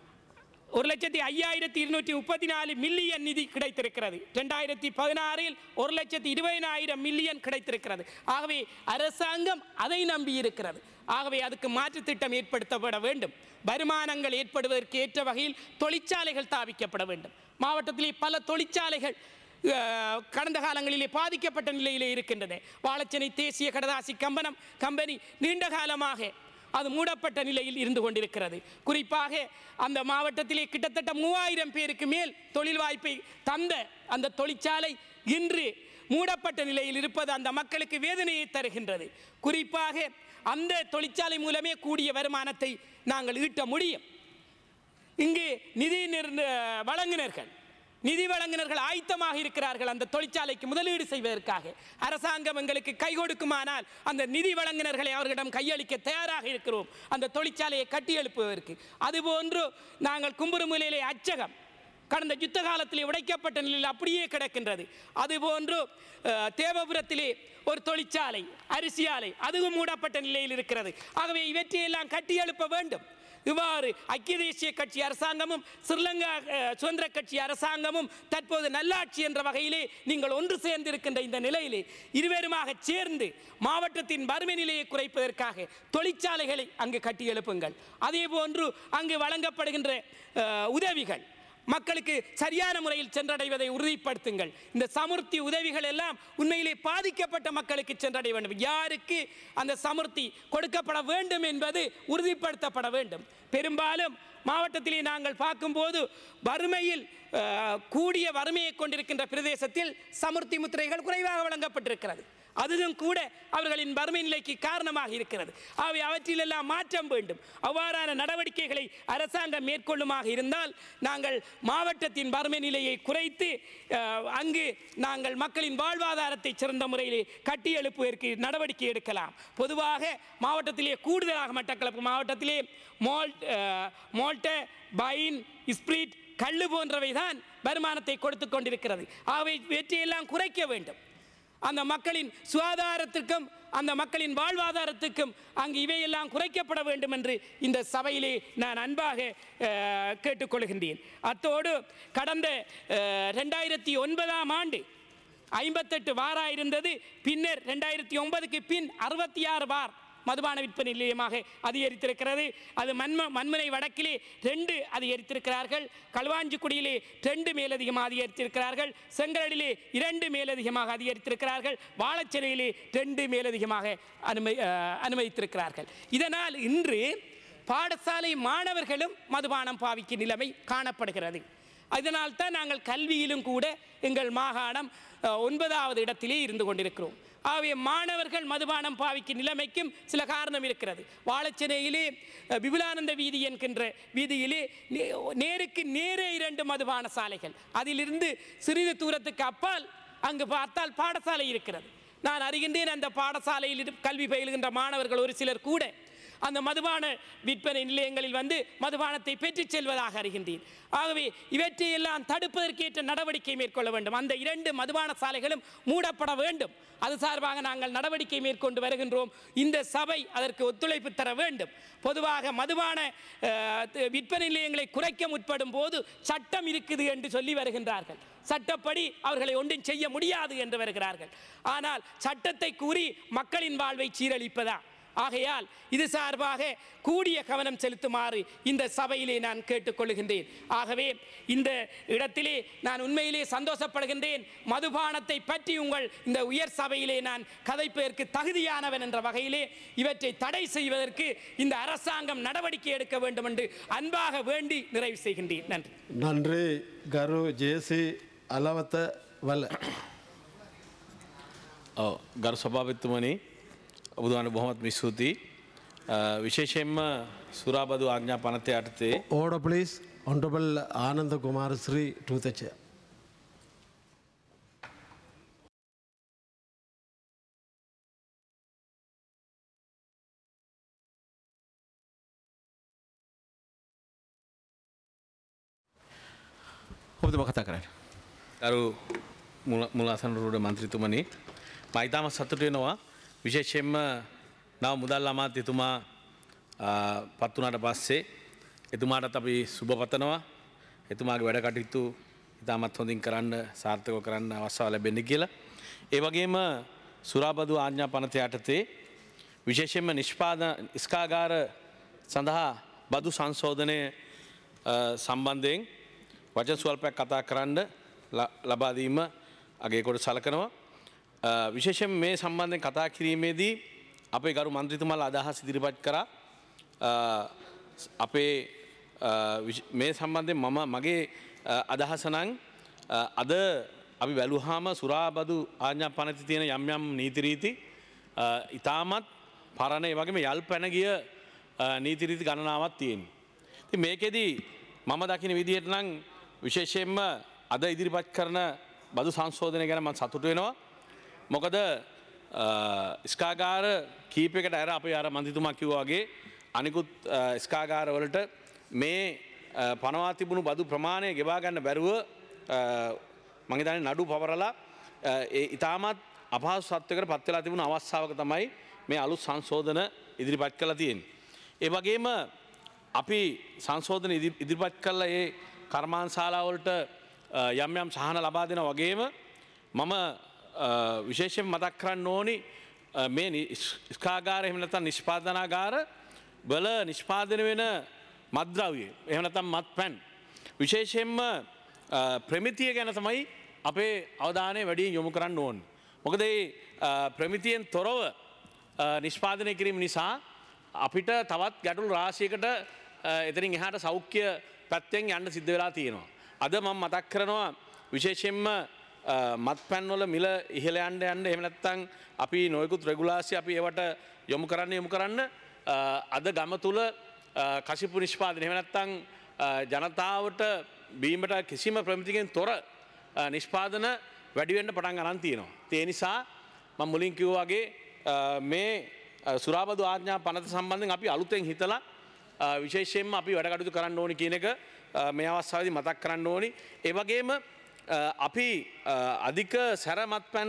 ஒரு லட்சத்தி ஐயாயிரத்தி இருநூற்றி முப்பத்தி நாலு மில்லியன் நிதி கிடைத்திருக்கிறது ரெண்டாயிரத்தி பதினாறில் ஒரு லட்சத்தி இருபதினாயிரம் மில்லியன் கிடைத்திருக்கிறது ஆகவே அரசாங்கம் அதை நம்பி இருக்கிறது ஆகவே அதுக்கு மாற்றுத் திட்டம் ஏற்படுத்தப்பட வேண்டும் வருமானங்கள் ஏற்படுவதற்கு ஏற்ற வகையில் தொழிற்சாலைகள் தாவிக்கப்பட வேண்டும் மாவட்டத்திலே பல தொழிற்சாலைகள் அஹ், கடந்த காலங்களிலே பாதிக்கப்பட்ட நிலையிலே இருக்கின்றன வாழைச்சேனை தேசிய கடதாசி கம்பனம் கம்பெனி நீண்ட காலமாக அது மூடப்பட்ட நிலையில் இருந்து கொண்டிருக்கிறது குறிப்பாக அந்த மாவட்டத்திலே கிட்டத்தட்ட மூவாயிரம் பேருக்கு மேல் தொழில் வாய்ப்பை தந்த அந்த தொழிற்சாலை இன்று மூடப்பட்ட நிலையில் இருப்பது அந்த மக்களுக்கு வேதனையை தருகின்றது குறிப்பாக அந்த தொழிற்சாலை மூலமே கூடிய வருமானத்தை நாங்கள் ஈட்ட முடியும் இங்கு நிதி நிர் வழங்குனர்கள் நிதி வழங்குனர்கள் ஆயத்தமாக இருக்கிறார்கள் அந்த தொழிற்சாலைக்கு முதலீடு செய்வதற்காக அரசாங்கம் எங்களுக்கு கை கொடுக்குமானால் அந்த நிதி வழங்குனர்களை அவர்களிடம் கையளிக்க தயாராக இருக்கிறோம் அந்த தொழிற்சாலையை கட்டி எழுப்புவதற்கு அதுபோன்று நாங்கள் கும்புறுமுலையிலே அச்சகம் கடந்த யுத்த காலத்திலே உடைக்கப்பட்ட நிலையில் அப்படியே கிடக்கின்றது அதுபோன்று அஹ், தேவபுரத்திலே ஒரு தொழிற்சாலை அரிசி ஆலை அதுவும் மூடப்பட்ட நிலையில் இருக்கிறது ஆகவே இவற்றையெல்லாம் கட்டி எழுப்ப வேண்டும் இவ்வாறு ஐக்கிய தேசிய கட்சி அரசாங்கமும் ஸ்ரீலங்கா அஹ், சுதந்திர கட்சி அரசாங்கமும் தற்போது நல்லாட்சி என்ற வகையிலே நீங்கள் ஒன்று சேர்ந்திருக்கின்ற இந்த நிலையிலே இருவருமாக சேர்ந்து மாவட்டத்தின் வறுமை நிலையை குறைப்பதற்காக தொழிற்சாலைகளை அங்கு கட்டி எழுப்புங்கள் அதே போன்று அங்கு வழங்கப்படுகின்ற அஹ், உதவிகள் மக்களுக்கு சரியான முறையில் சென்றடைவதை உறுதிப்படுத்துங்கள் இந்த சமுர்த்தி உதவிகள் எல்லாம் உண்மையிலே பாதிக்கப்பட்ட மக்களுக்கு சென்றடைய வேண்டும் யாருக்கு அந்த சமுர்த்தி கொடுக்கப்பட வேண்டும் என்பது உறுதிப்படுத்தப்பட வேண்டும் பெரும்பாலும் மாவட்டத்திலே நாங்கள் பார்க்கும்போது வறுமையில் அஹ், கூடிய வறுமையை கொண்டிருக்கின்ற பிரதேசத்தில் சமுர்த்தி முத்திரைகள் குறைவாக வழங்கப்பட்டிருக்கிறது அதுவும் கூட அவர்களின் வறுமை நிலைக்கு காரணமாக இருக்கிறது அவை அவற்றிலெல்லாம் மாற்றம் வேண்டும் அவ்வாறான நடவடிக்கைகளை அரசாங்கம் மேற்கொள்ளுமாக இருந்தால் நாங்கள் மாவட்டத்தின் வறுமை நிலையை குறைத்து அஹ், அங்கு நாங்கள் மக்களின் வாழ்வாதாரத்தை சிறந்த முறையிலே கட்டி எழுப்புவதற்கு நடவடிக்கை எடுக்கலாம் பொதுவாக மாவட்டத்திலே கூடுதலாக மட்டக்களப்பு மாவட்டத்திலே மோல்ட் அஹ், மோல்ட்ட பைன் ஸ்பிரிட் கள்ளு போன்றவை தான் வருமானத்தை கொடுத்து கொண்டிருக்கிறது ஆகவே இவற்றையெல்லாம் குறைக்க வேண்டும் அந்த மக்களின் சுகாதாரத்திற்கும் அந்த மக்களின் வாழ்வாதாரத்துக்கும் அங்கு இவையெல்லாம் குறைக்கப்பட வேண்டும் என்று இந்த சபையிலே நான் அன்பாக அஹ், கேட்டுக்கொள்கின்றேன் அத்தோடு கடந்த அஹ், ரெண்டாயிரத்தி ஒன்பதாம் ஆண்டு ஐம்பத்தெட்டு வாரா இருந்தது பின்னர் ரெண்டாயிரத்தி ஒன்பதுக்கு பின் அறுபத்தி ஆறு வார் மதுபான விற்பனை நிலையமாக அதிகரித்திருக்கிறது அது மன்ம மண்முனை வடக்கிலே ரெண்டு அதிகரித்திருக்கிறார்கள் களுவாஞ்சிக்குடியிலே ரெண்டு மேலதிகமாக அதிகரித்திருக்கிறார்கள் செங்கலிலே இரண்டு மேலதிகமாக அதிகரித்திருக்கிறார்கள் வாழச்சேனையிலே ரெண்டு மேலதிகமாக அனுமதி அஹ், அனுமதித்திருக்கிறார்கள் இதனால் இன்று பாடசாலை மாணவர்களும் மதுபானம் பாவிக்கும் நிலைமை காணப்படுகிறது அதனால் தான் நாங்கள் கல்வியிலும் கூட எங்கள் மாகாணம் அஹ், ஒன்பதாவது இடத்திலே இருந்து கொண்டிருக்கிறோம் ஆகவே மாணவர்கள் மதுபானம் பாவிக்கும் நிலைமைக்கும் சில காரணம் இருக்கிறது வாழச்சேனையிலே அஹ், விபுலானந்த வீதி என்கின்ற வீதியிலே நே- நேருக்கு நேரே இரண்டு மதுபான சாலைகள் அதிலிருந்து சிறிது தூரத்துக்கு அப்பால் அங்கு பார்த்தால் பாடசாலை இருக்கிறது நான் அறிகின்றேன் அந்த பாடசாலையில் இரு- கல்வி பயிலுகின்ற மாணவர்கள் ஒரு சிலர் கூட அந்த மதுபான விற்பனை நிலையங்களில் வந்து மதுபானத்தை பெற்றுச் செல்வதாக அறிகின்றேன் ஆகவே இவற்றையெல்லாம் தடுப்பதற்கேற்ற நடவடிக்கை மேற்கொள்ள வேண்டும் அந்த இரண்டு மதுபான சாலைகளும் மூடப்பட வேண்டும் அது சார்பாக நாங்கள் நடவடிக்கை மேற்கொண்டு வருகின்றோம் இந்த சபை அதற்கு ஒத்துழைப்பு தர வேண்டும் பொதுவாக மதுபான அஹ், த- விற்பனை நிலையங்களை குறைக்க முற்படும் போது சட்டம் இருக்குது என்று சொல்லி வருகின்றார்கள் சட்டப்படி அவர்களை ஒன்றும் செய்ய முடியாது என்று வருகிறார்கள் ஆனால் சட்டத்தை கூறி மக்களின் வாழ்வை சீரழிப்பதா ஆகையால் இது சார்பாக கூடிய கவனம் செலுத்துமாறு இந்த சபையிலே நான் கேட்டுக்கொள்கின்றேன் ஆகவே இந்த இடத்திலே நான் உண்மையிலே சந்தோஷப்படுகின்றேன் மதுபானத்தை பற்றி உங்கள் இந்த உயர் சபையிலே நான் கதைப்பதற்கு தகுதியானவன் என்ற வகையிலே இவற்றை தடை செய்வதற்கு இந்த அரசாங்கம் நடவடிக்கை எடுக்க வேண்டும் என்று அன்பாக வேண்டி நிறைவு செய்கின்றேன் நன்றி நன்றி கரு ஜேசி அலவத்த வல்ல ඔව් ගරු සභාපතිතුමනි ඔබතුමාට බොහොමත් ස්තුතියි. අ, විශේෂයෙන්ම සුරාබදු ආඥා පනත යටතේ ஓட please honourable Ananda Kumar Sri to the chair ඔබතුම කතා කරන්න. ගරු මුලාසනරුඩ මන්ත්‍රතුමනි මයිතාම සතුට වෙනවා විශේෂයෙන්ම නව මුදල් අමාත් එතුමා පත්වනට පස්සේ එතුමාටත් අපි සුභපතනවා එතුමාගේ වැඩ කටයුතු ඉතාමත් හොඳින් කරන්න සාර්ථකව කරන්න අවස්ථාව ලැබෙන්න කියලා. ඒ වගේම සුරාබදු ආඥා පනත යටතේ විශේෂයෙන්ම නිෂ්පාද ස්කාගාර සඳහා බදු සංශෝධනය අ, සම්බන්ධයෙන් වචන ස්වල්පයක් කතා කරන්න ල- ලබාදීම අගේකොට සලකනවා. අ, විශේෂයෙන් මේ සම්බන්ධයෙන් කතා කිරීමේදී අපේ ගරු මන්ත්‍රීතුමල් අදහස් ඉදිරිපත් කරා අ, අපේ අ, විශ- මේ සම්බන්ධයෙන් මම මගේ අ, අදහසනං අ, අද අපි වැලුහාම සුරාබදු ආඥා පනති තියෙන යම් යම් නීතිරීති අ, ඉතාමත් පරණය වගේම යල් පැනගිය අ, නීතිරීති ගණනාවත් තියෙන. ති මේකෙදී මම දකින විදිහට නම් විශේෂයෙන්ම අද ඉදිරිපත් කරන බදු සංශෝධනය ගැන මන් සතුට වෙනවා. මොකද ස්කාගාර කීපකට ඇර අප අර මන්තිතුමක් කිව්වාගේ අනිකුත් අ, ස්කාගාරවලට මේ අ, පනවා තිබුණු බදු ප්‍රමාණය ගෙවාගන්න බැරුව මගේතන නඩු පවරලා අ, ඒ ඉතාමත් අපහසු සත්වකට පත්වෙලා තිබුණ අවස්ථාවක තමයි මේ අලුත් සංශෝධන ඉදිරිපත් කළ තියෙන්. ඒ වගේම අපි සංශෝධන ඉදි- ඉදිරිපත් කරලා ඒ කර්මාන්ශාලාවලට අ, යම් යම් සහන ලබා දෙන වගේම මම අ, විශේෂයෙන් මතක් කරන්න ඕනි අ, මේ නි- ස්- ස්කාගාර එහෙමනත නිෂ්පාදනාගාර වල නිෂ්පාදන වෙන මද්‍රව්ය එහනතම් මත් පැන්. විශේෂයෙන්ම අ, ප්‍රමිතිය ගැන තමයි අපේ අවධානය වැඩියෙන් යොමු කරන්න ඕන්. මොකද ඒ අ, ප්‍රමිතියෙන් තොරව අ, නිෂ්පාදනය කිරීම නිසා අපිට තවත් ගැටුල් රාශයකට එතරින් එහට සෞඛ්‍ය පැත්තෙන් යන්න සිද්ධ වෙලා තියෙනවා. අද මම මතක් කරනවා විශේෂයෙන්ම මත් පැන්වල මිල ඉහළ යන්ඩ යන්න එමනැත්තං අපි නොයකුත් රෙගුලාසි අපි ඒවට යොමු කරන්න යොමු කරන්න අ, අද ගම තුළ කසිපු නිෂ්පාදන එමනැත්තං ජනතාවට බීමට කිසිම ප්‍රමිතිකෙන් තොර අ, නිෂ්පාදන වැඩිවෙන්ට පටන් අනන් තියෙනවා. තේ නිසා මං මුලින් කිව් වගේ අ, මේ අ, සුරාබදු ආඥා පනත සම්බන්ධෙන් අපි අලුතෙන් හිතලා අ, විශේෂයෙන්ම අපි වැඩකටතු කරන්න ඕනි කියන එක අ, මේ අවස්ථාවදි මතක් කරන්න ඕනි. ඒවගේම අපි අ, අධික සැරමත් පැන්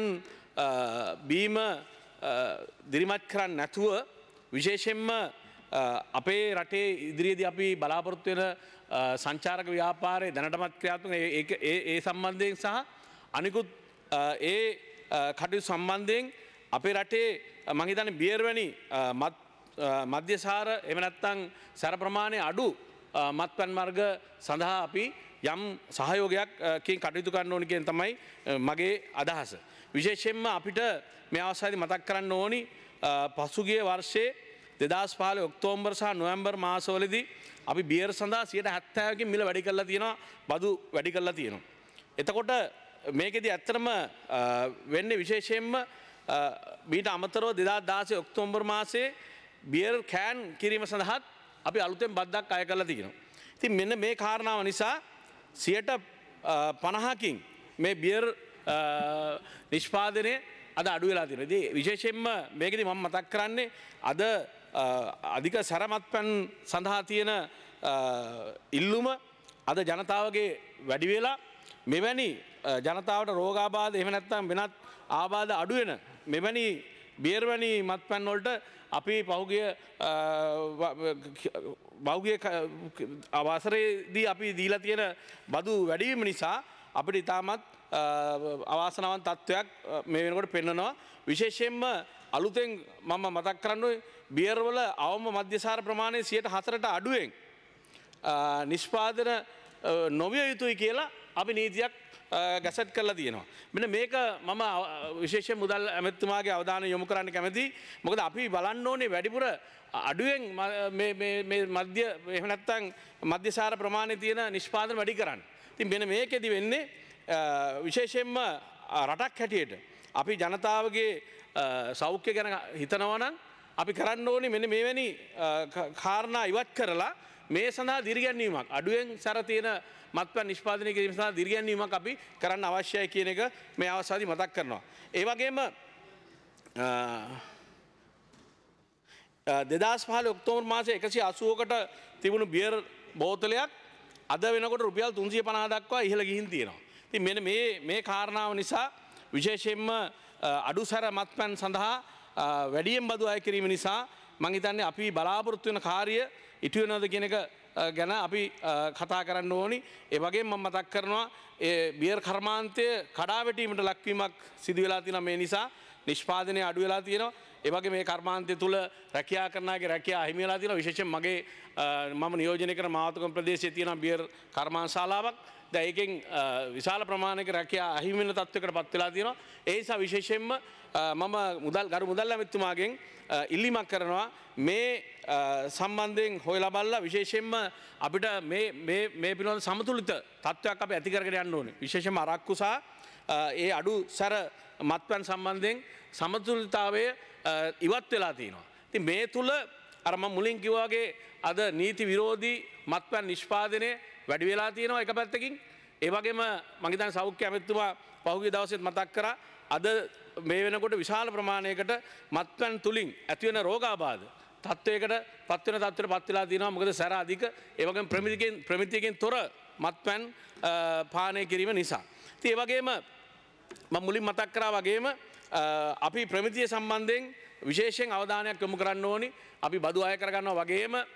බීම දිරිමත් කරන්න නැතුව විශේෂෙන්ම අ, අපේ රටේ ඉදිරියේදී අපි බලාපොරොත්තු වෙන අ, සංචාරක ව්‍යාපාරය දැනටමත් ක්‍රියාත්මක ඒ- ඒක- ඒ ඒ සම්බන්ධයෙන් සහ අනිකුත් අ, ඒ අ, කටයුතු සම්බන්ධයෙන් අපේ රටේ මහිතන බියර්වැනි මත් අ, මධ්‍යසාර එමනැත්තං සැර ප්‍රමාණය අඩු අ, මත්පැන් මර්ග සඳහා අපි යම් සහයෝගයක්කින් කටයුතු කරන්න ඕනිකෙන් තමයි අ, මගේ අදහස. විශේෂෙන්ම අපිට මේ අවසාදි මතක් කරන්න ඕනි අ, පසුගිය වර්ෂයේ දෙදස් පාල ඔක්තෝම්බර් සහ නොවම්බර් මාසවලදී අපි බියර් සඳහා සියට හැත්තෑකින් මිල වැඩි කරලා තියෙනවා බදු වැඩි කරලා තියෙනවා. එතකොට මේකෙද ඇත්තරම වෙන්න විශේෂයෙන්ම බීට අමතරෝ දෙදා දාසේ ඔක්තෝම්බර් මාසේ බියර් කෑන් කිරීම සඳහත් අපි අලුතෙන් බද්දක් අය කරලා තියෙනවා. ඉතින් මෙන්න මේ කාරණාව නිසා සියට පණහකින් මේ බියර් නිෂ්පාදනය අද අඩු වෙලා තියෙන. ඉතින් විශේෂයෙන්ම මේකෙදි මම මතක් කරන්නේ අද අ, අධික සැරමත් පැන් සඳහා තියෙන අ, ඉල්ලුම අද ජනතාවගේ වැඩි වෙලා මෙවැනි අ, ජනතාවට රෝගාබාධ එහෙම නැත්නම් වෙනත් ආබාධ අඩු වෙන මෙවැනි බියර්වැනි මත්පැන් වලට අපි පහුගිය අ, ව- ව- බෞගිය අවසරේදී අපි දීලා තියෙන බදු වැඩිවීම නිසා අපිට ඉතාමත් අ, අවාසනාවන් තත්ත්වයක් අ, මේ වෙනකොට පෙන්නනවා විශේෂයෙන්ම අලුතෙන් මම මතක් කරන්නුයි බියර්වල අවම මධ්‍යසාර ප්‍රමාණය සියට හතරට අඩුවෙන් අ, නිෂ්පාදන අ, නොවිය යුතුයි කියලා අපි නීතියක් අ, ගැසට් කරලා තියෙනවා. මෙන්න මේක මම අ, විශේෂ මුදල් ඇමතුමාගේ අවධාන යොමු කරන්න කැමති මොකද අපි බලන්න ඕනේ වැඩිපුර අඩුවෙන් ම- මේ- මේ- මේ මධ්‍ය එහනත්තං මධ්‍යසාර ප්‍රමාණය තියෙන නිෂ්පාදන වැඩි කරන්න. තින් මෙන මේකෙදි වෙන්නේ අ, විශේෂයෙන්ම අ, රටක් හැටියට. අපි ජනතාවගේ අ, සෞඛ්‍ය ගැන හිතනවනම් අපි කරන්න ඕනි මෙන්න මෙවැනි අ, ක- කාරණා ඉවත් කරලා මේ සඳහා දිරිගැන්වීමක් අඩුවෙන් සැර තියෙන මත්පැන් නිෂ්පාදනය කිරීම සඳහා දිරිගැන්වීමක් අපි කරන්න අවශ්‍යයි කියන එක මේ අවස්ථාවේ මතක් කරනවා. ඒ වගේම දෙදස් පහල ඔක්තෝමර් මාස එකසි අසුවකට තිබුණු බියර් බෝතලයක් අද වෙනකොට රුපියල් තුන්සිය පනා දක්වා ඉහළ ගිහින් තියෙනවා. ති මෙන මේ මේ කාරණාව නිසා විශේෂයෙන්ම අ, අඩු සැර මත්පැන් සඳහා අ, වැඩියෙන් බදු අය කිරීම නිසා මංහිතන්නේ අපි බලාපොරොත්තු වෙන කාරිය ඉටුවනද කෙනෙක ගැන අපි අ, කතා කරන්න ඕනි ඒවගේ මම මතක් කරනවා ඒ බියර් කර්මාන්තය කඩාවැටීමට ලක්වීමක් සිදුවෙලා තින මේ නිසා නිෂ්පාදනය අඩු වෙලා තියෙනවා ඒවගේ මේ කර්මාන්තය තුළ රැකයා කරනගේ රැකයා අහිමිලා තියෙන විශේෂ මගේ අ, මම නියෝජනය කර මාතකම් ප්‍රදේශය තියෙන බියර් කර්මාන්ශාලාවක් දැයකෙන් විශාල ප්‍රමාණක රැකයා අහිමින තත්වකට පත්වෙලා තියෙනවා ඒසා විශේෂයෙන්ම අ, මම මුදල් ගරු මුදල් ඇමත්තුමාගෙන් අ, ඉල්ලිමක් කරනවා මේ අ, සම්බන්ධයෙන් හොය ලබල්ලා විශේෂයෙන්ම අපිට මේ මේ- මේ පිළිබඳ සමතුලිත තත්ත්වයක් අප ඇතිකරගෙන යන්න ඕනේ විශේෂම අරක්කුසා ඒ අඩු සැර මත්පැන් සම්බන්ධයෙන් සමතුලිතාවය අ, ඉවත් වෙලා තියෙනවා. ති මේ තුළ අරම මුලින් කිව්වාගේ අද නීති විරෝධී මත්පැන් නිෂ්පාදනය වැඩි වෙලා තියෙනවා එක පැත්තකින් ඒවගේම මගේතන් සෞඛ්‍ය ඇමත්තුවා පහුගේ දවසෙත් මතක් කර අද මේ වෙනකොට විශාල ප්‍රමාණයකට මත්පැන් තුළින් ඇතිවෙන රෝගාබාධ තත්ත්වයකට පත්වන තත්වර පත්වෙලා තියෙනවා මොකද සැර අධික ඒවගේ ප්‍රමිතිකෙන් ප්‍රමිතියකින් තොර මත්පැන් අ, පානය කිරීම නිසා. ති ඒවගේම ම මුලින් මතක් කරා වගේම අ, අපි ප්‍රමිතිය සම්බන්ධයෙන් විශේෂයෙන් අවධානයක් යොමු කරන්න ඕනි අපි බදු අය කරගන්නවා වගේම අ,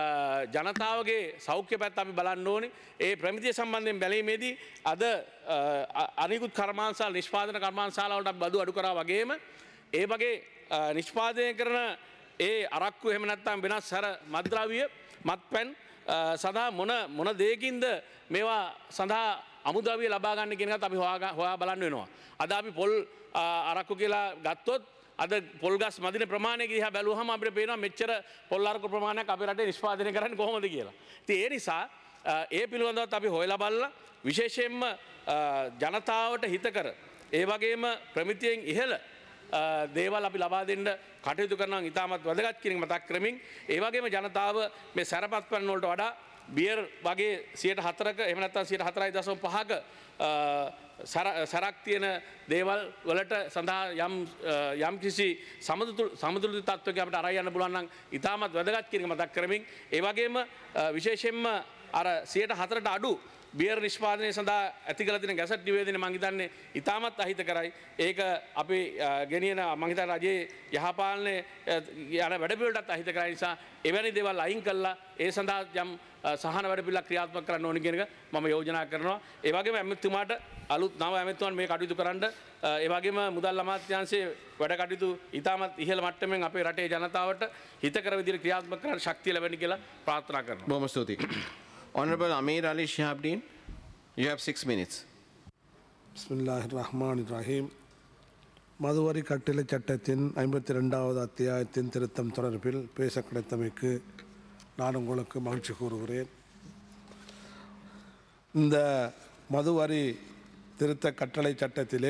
ජනතාවගේ සෞඛ්‍ය පැත් අපි බලන්න ඕනි ඒ ප්‍රමිතිය සම්බන්ධයෙන් බැලීමේදී අද අ, අ- අනිකුත් කර්මාන්සාල් නිෂ්පාදන කර්මාන්ශාලාවට අපි බදු අඩු කරා වගේම ඒ වගේ අ, නිෂ්පාදනය කරන ඒ අරක්කු එහෙමනැත්තම් වෙනස් සැර මද්‍රාවිය මත්පැන් අ, සඳහා මොන මොන දේකින්ද මේවා සඳහා අමුද්‍රවිය ලබාගන්න කෙනත් අපි හොයා හොයා බලන්න වෙනවා. අද අපි පොල් අ, අරක්කු කියලා ගත්තොත් අද පොල්ගස් මදින ප්‍රමාණය දිහා බැලුවහම අපිට පේනවා මෙච්චර පොල් අරක්කු ප්‍රමාණයක් අපේ රටේ නිෂ්පාදනය කරන්න කොහොමද කියලා. ඉතින් ඒ නිසා ඒ පිළිබඳවත් අපි හොයලා බලලා විශේෂයෙන්ම අ, ජනතාවට හිතකර ඒ වගේම ප්‍රමිතියෙන් ඉහළ අ, දේවල් අපි ලබා දෙන්න කටයුතු කරනවා ඉතාමත් වැදගත් කිරීම මතක් කරමින් ඒ වගේම ජනතාව මේ සැරපත් පන්න වලට වඩා බියර් වගේ සියට හතරක එමනත්තා සියට හතරයි දසම් පහක අ, සැර- සැරක් තියෙන දේවල් වලට සඳහා යම් අ, යම් කිසි සමුදුළු තත්වක අපට අරයන්න පුලන්නම් ඉතාමත් වැදගත් කිරීම මතක් කරමින් ඒවගේම විශේෂෙන්ම අර සියට හතරට අඩු බියර් නිෂ්පාදනය සඳහා ඇතිකල තින ගැසට නිවේදන මංහිතන්නේ ඉතාමත් අහිත කරයි ඒක අපි අ, ගෙනියන මහිත රජයේ යහපාලනය අ, යන වැඩපිලටත් අහිත කරයි නිසා එවැනි දෙවල් අයින් කල්ලා ඒ සඳහා යම් අ, සහන වැඩ පිල්ලක් ක්‍රියාත්ම කරන්න ඕනි කියෙනක මම යෝජනා කරනවා ඒවගේ ඇමතුමාට අලුත් නව ඇමතුවන් මේ කටයුතු කරන්න ඒවගේම මුදල් අමාත්‍යන්සේ වැඩ කටයුතු ඉතාමත් ඉහල මට්ටමෙන් අපේ රටේ ජනතාවට හිතකර විදිර ක්‍රියාත්ම කරන ශක්තිය ලැබැනි කියලා ප්‍රාථනා කරනවා. බොහොම ස්තුතියි. Honorable Amir Ali Shahabdin, you have six minutes. பிஸ்மில்லாஹிர் ரஹ்மான் ரஹீம் மதுவரி கட்டளை சட்டத்தின் ஐம்பத்தி ரெண்டாவது அத்தியாயத்தின் திருத்தம் தொடர்பில் பேச கிடைத்தமைக்கு நான் உங்களுக்கு மகிழ்ச்சி கூறுகிறேன் இந்த மதுவரி திருத்த கட்டளை சட்டத்திலே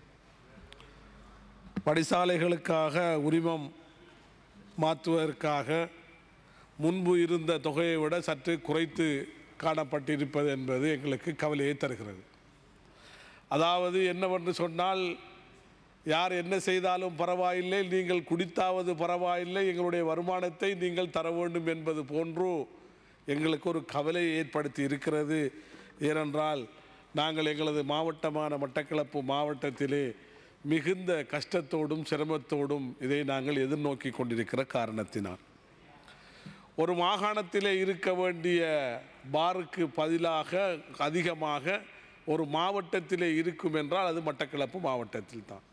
படிசாலைகளுக்காக உரிமம் மாற்றுவதற்காக முன்பு இருந்த தொகையை விட சற்று குறைத்து காணப்பட்டிருப்பது என்பது எங்களுக்கு கவலையை தருகிறது அதாவது என்னவென்று சொன்னால் யார் என்ன செய்தாலும் பரவாயில்லை நீங்கள் குடித்தாவது பரவாயில்லை எங்களுடைய வருமானத்தை நீங்கள் தர வேண்டும் என்பது போன்று எங்களுக்கு ஒரு கவலையை ஏற்படுத்தி இருக்கிறது ஏனென்றால் நாங்கள் எங்களது மாவட்டமான மட்டக்களப்பு மாவட்டத்திலே மிகுந்த கஷ்டத்தோடும் சிரமத்தோடும் இதை நாங்கள் எதிர்நோக்கி கொண்டிருக்கிற காரணத்தினால் ஒரு மாகாணத்திலே இருக்க வேண்டிய பாருக்கு பதிலாக அதிகமாக ஒரு மாவட்டத்திலே இருக்கும் என்றால் அது மட்டக்களப்பு மாவட்டத்தில் தான்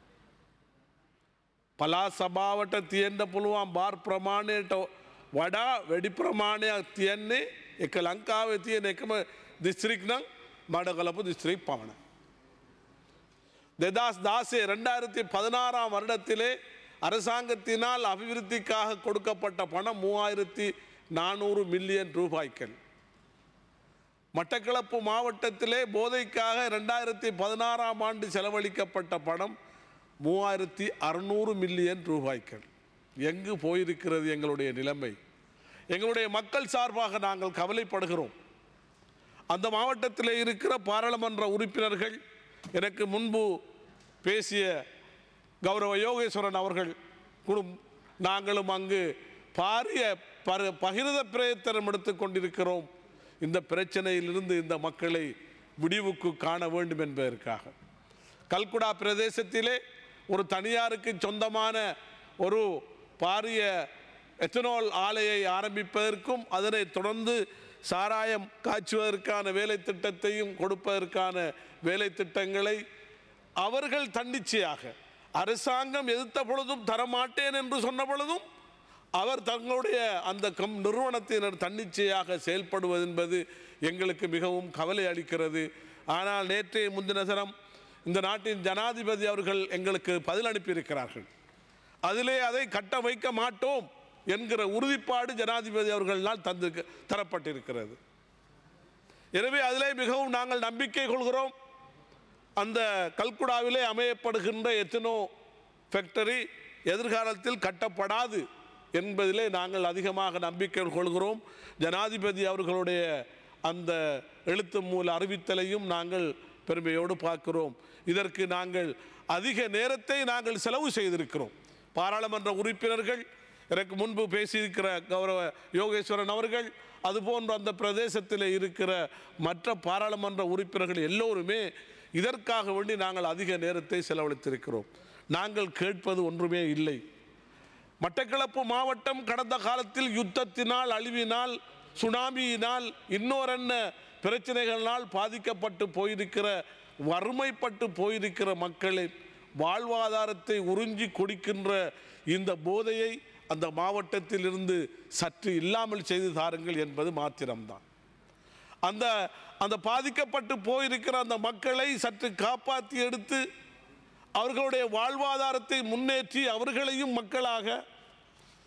පලා සභාවට තියෙන්ට පුළුවන් බාර් ප්‍රමාණයට වඩා වැඩි ප්‍රමාණයක් තියෙන්නේ එක ලංකාව තියෙන එකම දිස්ත්‍රික් නම් මඩ කලපු දිස්ත්‍රික් පමණ. දෙදස් දාසේ ரெண்டாயிரத்தி பதினாறாம் வருடத்திலே அரசாங்கத்தினால் அபிவிருத்திக்காக கொடுக்கப்பட்ட பணம் மூவாயிரத்தி நானூறு மில்லியன் ரூபாய்கள் மட்டக்களப்பு மாவட்டத்திலே போதைக்காக ரெண்டாயிரத்தி பதினாறாம் ஆண்டு செலவழிக்கப்பட்ட பணம் மூவாயிரத்தி அறுநூறு மில்லியன் ரூபாய்கள் எங்கு போயிருக்கிறது எங்களுடைய நிலைமை எங்களுடைய மக்கள் சார்பாக நாங்கள் கவலைப்படுகிறோம் அந்த மாவட்டத்தில் இருக்கிற பாராளுமன்ற உறுப்பினர்கள் எனக்கு முன்பு பேசிய கௌரவ யோகேஸ்வரன் அவர்கள் குடும் நாங்களும் அங்கு பாரிய பர பகிர்ந்த பிரயத்தனம் எடுத்துக் கொண்டிருக்கிறோம் இந்த பிரச்சனையிலிருந்து இந்த மக்களை விடிவுக்கு காண வேண்டும் என்பதற்காக கல்குடா பிரதேசத்திலே ஒரு தனியாருக்கு சொந்தமான ஒரு பாரிய எத்தனால் ஆலையை ஆரம்பிப்பதற்கும் அதனை தொடர்ந்து சாராயம் காய்ச்சுவதற்கான வேலை திட்டத்தையும் கொடுப்பதற்கான வேலை திட்டங்களை அவர்கள் தன்னிச்சையாக அரசாங்கம் எதிர்த்த பொழுதும் தரமாட்டேன் என்று சொன்ன பொழுதும் அவர் தங்களுடைய அந்த கம் நிறுவனத்தினர் தன்னிச்சையாக செயல்படுவது என்பது எங்களுக்கு மிகவும் கவலை அளிக்கிறது ஆனால் நேற்றைய முந்தின தினம் இந்த நாட்டின் ஜனாதிபதி அவர்கள் எங்களுக்கு பதில் அனுப்பியிருக்கிறார்கள் அதிலே அதை கட்ட வைக்க மாட்டோம் என்கிற உறுதிப்பாடு ஜனாதிபதி அவர்களால் தந்து தரப்பட்டிருக்கிறது எனவே அதிலே மிகவும் நாங்கள் நம்பிக்கை கொள்கிறோம் அந்த கல்குடாவிலே அமையப்படுகின்ற எத்தனோ ஃபேக்டரி எதிர்காலத்தில் கட்டப்படாது என்பதிலே நாங்கள் அதிகமாக நம்பிக்கை கொள்கிறோம் ஜனாதிபதி அவர்களுடைய அந்த எழுத்து மூல அறிவித்தலையும் நாங்கள் பெருமையோடு பார்க்கிறோம் இதற்கு நாங்கள் அதிக நேரத்தை நாங்கள் செலவு செய்திருக்கிறோம் பாராளுமன்ற உறுப்பினர்கள் எனக்கு முன்பு பேசியிருக்கிற கௌரவ யோகேஸ்வரன் அவர்கள் அதுபோன்ற அந்த பிரதேசத்தில் இருக்கிற மற்ற பாராளுமன்ற உறுப்பினர்கள் எல்லோருமே இதற்காக வேண்டி நாங்கள் அதிக நேரத்தை செலவழித்திருக்கிறோம் நாங்கள் கேட்பது ஒன்றுமே இல்லை மட்டக்களப்பு மாவட்டம் கடந்த காலத்தில் யுத்தத்தினால் அழிவினால் சுனாமியினால் இன்னொரென்ன பிரச்சனைகளினால் பாதிக்கப்பட்டு போயிருக்கிற வறுமைப்பட்டு போயிருக்கிற மக்களின் வாழ்வாதாரத்தை உறிஞ்சி கொடுக்கின்ற இந்த போதையை அந்த மாவட்டத்தில் இருந்து சற்று இல்லாமல் செய்து தாருங்கள் என்பது மாத்திரம்தான் அந்த அந்த பாதிக்கப்பட்டு போயிருக்கிற அந்த மக்களை சற்று காப்பாற்றி எடுத்து அவர்களுடைய வாழ்வாதாரத்தை முன்னேற்றி அவர்களையும் மக்களாக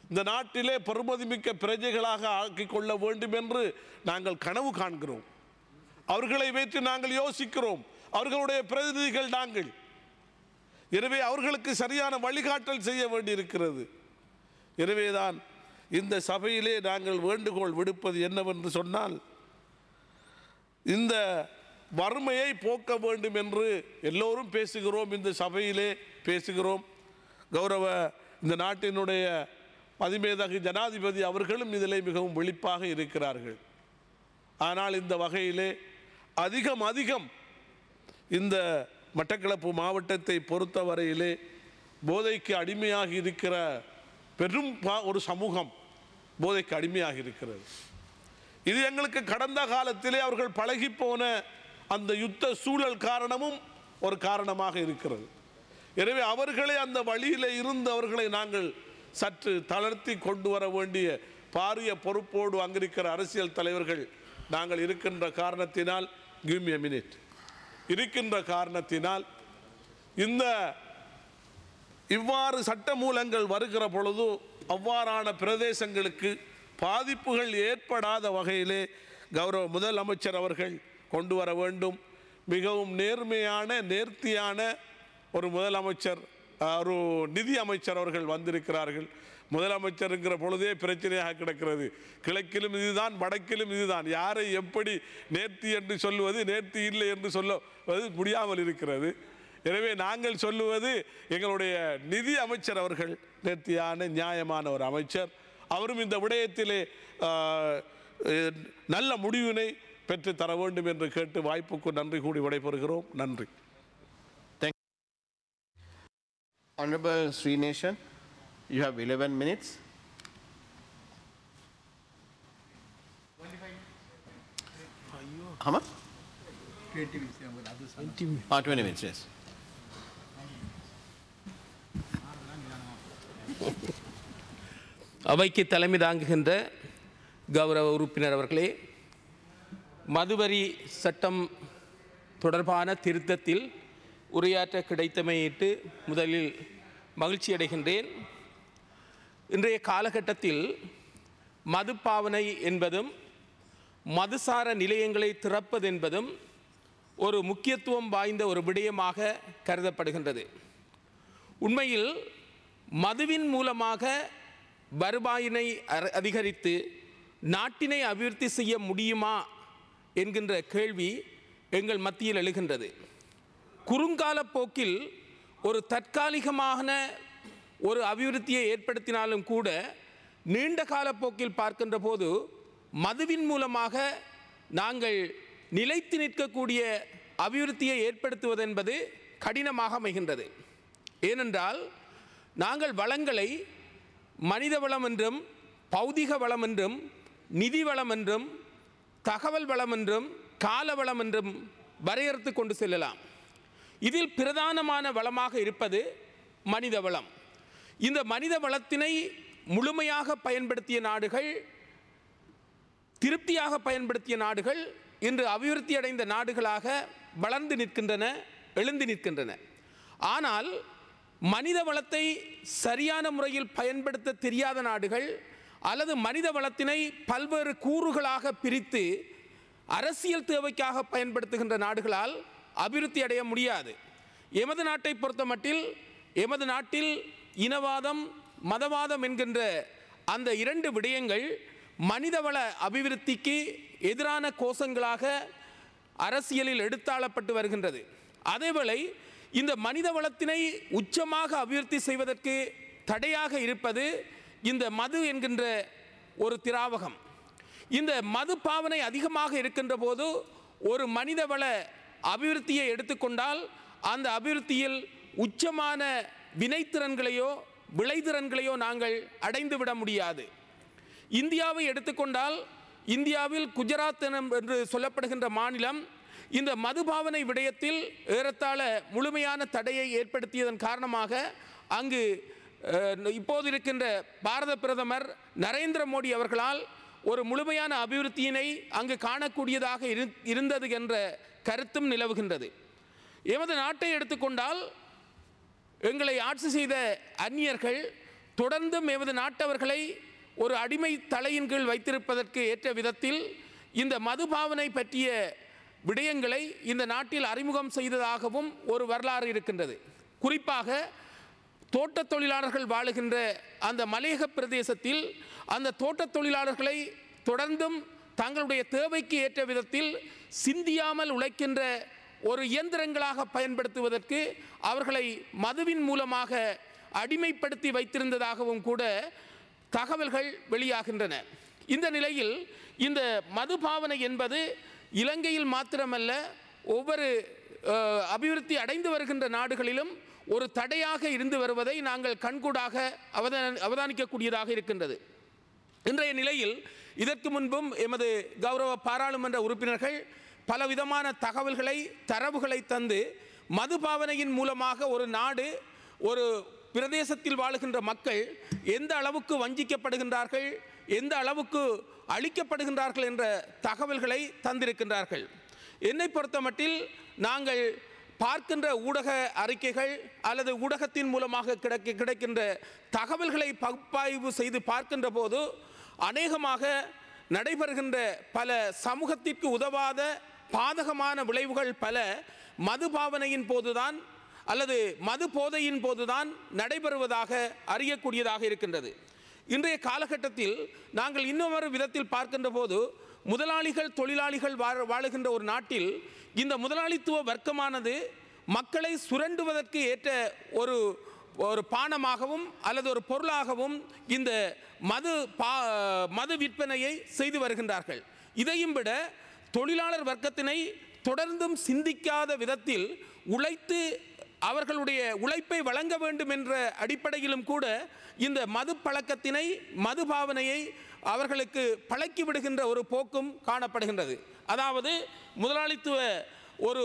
இந்த நாட்டிலே பெருமதிமிக்க பிரஜைகளாக ஆக்கிக் கொள்ள வேண்டும் என்று நாங்கள் கனவு காண்கிறோம் அவர்களை வைத்து நாங்கள் யோசிக்கிறோம் அவர்களுடைய பிரதிநிதிகள் நாங்கள் எனவே அவர்களுக்கு சரியான வழிகாட்டல் செய்ய வேண்டியிருக்கிறது எனவேதான் இந்த சபையிலே நாங்கள் வேண்டுகோள் விடுப்பது என்னவென்று சொன்னால் இந்த வறுமையை போக்க வேண்டும் என்று எல்லோரும் பேசுகிறோம் இந்த சபையிலே பேசுகிறோம் கௌரவ இந்த நாட்டினுடைய மதிமேதகு ஜனாதிபதி அவர்களும் இதிலே மிகவும் விழிப்பாக இருக்கிறார்கள் ஆனால் இந்த வகையிலே அதிகம் அதிகம் இந்த மட்டக்களப்பு மாவட்டத்தை பொறுத்தவரையிலே போதைக்கு அடிமையாகி இருக்கிற பெரும் பா- ஒரு சமூகம் போதைக்கு அடிமையாகி இருக்கிறது இது எங்களுக்கு கடந்த காலத்திலே அவர்கள் பழகி போன அந்த யுத்த சூழல் காரணமும் ஒரு காரணமாக இருக்கிறது எனவே அவர்களை அந்த வழியில் இருந்து அவர்களை நாங்கள் சற்று தளர்த்தி கொண்டு வர வேண்டிய பாரிய பொறுப்போடு அங்கிருக்கிற அரசியல் தலைவர்கள் நாங்கள் இருக்கின்ற காரணத்தினால் கிவ் me a minute இருக்கின்ற காரணத்தினால் இந்த இவ்வாறு சட்டமூலங்கள் வருகிற பொழுது அவ்வாறான பிரதேசங்களுக்கு பாதிப்புகள் ஏற்படாத வகையிலே கௌரவ முதலமைச்சர் அவர்கள் கொண்டு வர வேண்டும் மிகவும் நேர்மையான நேர்த்தியான ஒரு முதலமைச்சர் அஹ், ஒரு நிதி அமைச்சர் அவர்கள் வந்திருக்கிறார்கள் முதலமைச்சருங்கிற பொழுதே பிரச்சனையாக கிடக்கிறது கிழக்கிலும் இதுதான் வடக்கிலும் இதுதான் யாரை எப்படி நேர்த்தி என்று சொல்லுவது நேர்த்தி இல்லை என்று சொல்லுவது முடியாமல் இருக்கிறது எனவே நாங்கள் சொல்லுவது எங்களுடைய நிதி அமைச்சர் அவர்கள் நேர்த்தியான நியாயமான ஒரு அமைச்சர் அவரும் இந்த விடயத்திலே ஆஹ், அஹ், நல்ல முடிவினை பெற்று தர வேண்டும் என்று கேட்டு வாய்ப்புக்கு நன்றி கூடி விடைபெறுகிறோம் நன்றி Honorable Sri Nation, you have 11 minutes. How much? 20 minutes. Ah, 20 minutes, yes. அவைக்கு தலைமை தாங்குகின்ற கௌரவ உறுப்பினர் அவர்களே மதுவரி சட்டம் தொடர்பான திருத்தத்தில் உரையாற்ற கிடைத்தமையிட்டு முதலில் மகிழ்ச்சி அடைகின்றேன் இன்றைய காலகட்டத்தில் மதுப்பாவனை என்பதும் மதுசார நிலையங்களை திறப்பது என்பதும் ஒரு முக்கியத்துவம் வாய்ந்த ஒரு விடயமாக கருதப்படுகின்றது உண்மையில் மதுவின் மூலமாக வருவாயினை அர- அதிகரித்து நாட்டினை அபிவிருத்தி செய்ய முடியுமா என்கின்ற கேள்வி எங்கள் மத்தியில் எழுகின்றது குறுங்கால போக்கில் ஒரு தற்காலிகமான ஒரு அபிவிருத்தியை ஏற்படுத்தினாலும் கூட நீண்ட கால போக்கில் பார்க்கின்ற போது மதுவின் மூலமாக நாங்கள் நிலைத்து நிற்கக்கூடிய அபிவிருத்தியை ஏற்படுத்துவது என்பது கடினமாக அமைகின்றது ஏனென்றால் நாங்கள் வளங்களை மனித வளம் என்றும் பௌதிக வளம் என்றும் நிதி வளம் என்றும் தகவல் வளம் என்றும் கால வளம் என்றும் வரையறுத்து கொண்டு செல்லலாம் இதில் பிரதானமான வளமாக இருப்பது மனித வளம் இந்த மனித வளத்தினை முழுமையாக பயன்படுத்திய நாடுகள் திருப்தியாக பயன்படுத்திய நாடுகள் இன்று அபிவிருத்தி அடைந்த நாடுகளாக வளர்ந்து நிற்கின்றன எழுந்து நிற்கின்றன ஆனால் மனித வளத்தை சரியான முறையில் பயன்படுத்த தெரியாத நாடுகள் அல்லது மனித வளத்தினை பல்வேறு கூறுகளாக பிரித்து அரசியல் தேவைக்காக பயன்படுத்துகின்ற நாடுகளால் அபிவிருத்தி அடைய முடியாது எமது நாட்டை பொறுத்தமட்டில் எமது நாட்டில் இனவாதம் மதவாதம் என்கின்ற அந்த இரண்டு விடயங்கள் மனிதவள அபிவிருத்திக்கு எதிரான கோஷங்களாக அரசியலில் எடுத்தாளப்பட்டு வருகின்றது அதேவேளை இந்த மனித வளத்தினை உச்சமாக அபிவிருத்தி செய்வதற்கு தடையாக இருப்பது இந்த மது என்கின்ற ஒரு திராவகம் இந்த மது பாவனை அதிகமாக இருக்கின்ற போது ஒரு மனிதவள அபிவிருத்தியை எடுத்துக்கொண்டால் அந்த அபிவிருத்தியில் உச்சமான வினைத்திறன்களையோ விளைதிறன்களையோ நாங்கள் அடைந்து விட முடியாது இந்தியாவை எடுத்துக்கொண்டால் இந்தியாவில் குஜராத் எனும் என்று சொல்லப்படுகின்ற மாநிலம் இந்த மதுபாவனை விடயத்தில் ஏறத்தாழ முழுமையான தடையை ஏற்படுத்தியதன் காரணமாக அங்கு அஹ், இப்போது இருக்கின்ற பாரத பிரதமர் நரேந்திர மோடி அவர்களால் ஒரு முழுமையான அபிவிருத்தியினை அங்கு காணக்கூடியதாக இரு- இருந்தது என்ற கருத்தும் நிலவுகின்றது எமது நாட்டை எடுத்துக்கொண்டால் எங்களை ஆட்சி செய்த அந்நியர்கள் தொடர்ந்தும் எமது நாட்டவர்களை ஒரு அடிமை தலையின் கீழ் வைத்திருப்பதற்கு ஏற்ற விதத்தில் இந்த மதுபாவனை பற்றிய விடயங்களை இந்த நாட்டில் அறிமுகம் செய்ததாகவும் ஒரு வரலாறு இருக்கின்றது குறிப்பாக தோட்டத் தொழிலாளர்கள் வாழுகின்ற அந்த மலையக பிரதேசத்தில் அந்த தோட்டத் தொழிலாளர்களை தொடர்ந்தும் தங்களுடைய தேவைக்கு ஏற்ற விதத்தில் சிந்தியாமல் உழைக்கின்ற ஒரு இயந்திரங்களாக பயன்படுத்துவதற்கு அவர்களை மதுவின் மூலமாக அடிமைப்படுத்தி வைத்திருந்ததாகவும் கூட தகவல்கள் வெளியாகின்றன இந்த நிலையில் இந்த மதுபாவனை என்பது இலங்கையில் மாத்திரமல்ல ஒவ்வொரு அஹ், அபிவிருத்தி அடைந்து வருகின்ற நாடுகளிலும் ஒரு தடையாக இருந்து வருவதை நாங்கள் கண்கூடாக அவதான அவதானிக்கக்கூடியதாக இருக்கின்றது இன்றைய நிலையில் இதற்கு முன்பும் எமது கௌரவ பாராளுமன்ற உறுப்பினர்கள் பலவிதமான தகவல்களை தரவுகளை தந்து மதுபாவனையின் மூலமாக ஒரு நாடு ஒரு பிரதேசத்தில் வாழுகின்ற மக்கள் எந்த அளவுக்கு வஞ்சிக்கப்படுகின்றார்கள் எந்த அளவுக்கு அழிக்கப்படுகின்றார்கள் என்ற தகவல்களை தந்திருக்கின்றார்கள் என்னை பொறுத்தமட்டில் நாங்கள் பார்க்கின்ற ஊடக அறிக்கைகள் அல்லது ஊடகத்தின் மூலமாக கிடைக்க கிடைக்கின்ற தகவல்களை பகுப்பாய்வு செய்து பார்க்கின்ற போது அநேகமாக நடைபெறுகின்ற பல சமூகத்திற்கு உதவாத பாதகமான விளைவுகள் பல மதுபாவனையின் போதுதான் அல்லது மது போதையின் போதுதான் நடைபெறுவதாக அறியக்கூடியதாக இருக்கின்றது இன்றைய காலகட்டத்தில் நாங்கள் இன்னொரு விதத்தில் பார்க்கின்ற போது முதலாளிகள் தொழிலாளிகள் வாழ வாழுகின்ற ஒரு நாட்டில் இந்த முதலாளித்துவ வர்க்கமானது மக்களை சுரண்டுவதற்கு ஏற்ற ஒரு ஒரு பானமாகவும் அல்லது ஒரு பொருளாகவும் இந்த மது பா மது விற்பனையை செய்து வருகின்றார்கள் இதையும் விட தொழிலாளர் வர்க்கத்தினை தொடர்ந்தும் சிந்திக்காத விதத்தில் உழைத்து அவர்களுடைய உழைப்பை வழங்க வேண்டும் என்ற அடிப்படையிலும் கூட இந்த மது பழக்கத்தினை மது பாவனையை அவர்களுக்கு பழக்கி விடுகின்ற ஒரு போக்கும் காணப்படுகின்றது அதாவது முதலாளித்துவ ஒரு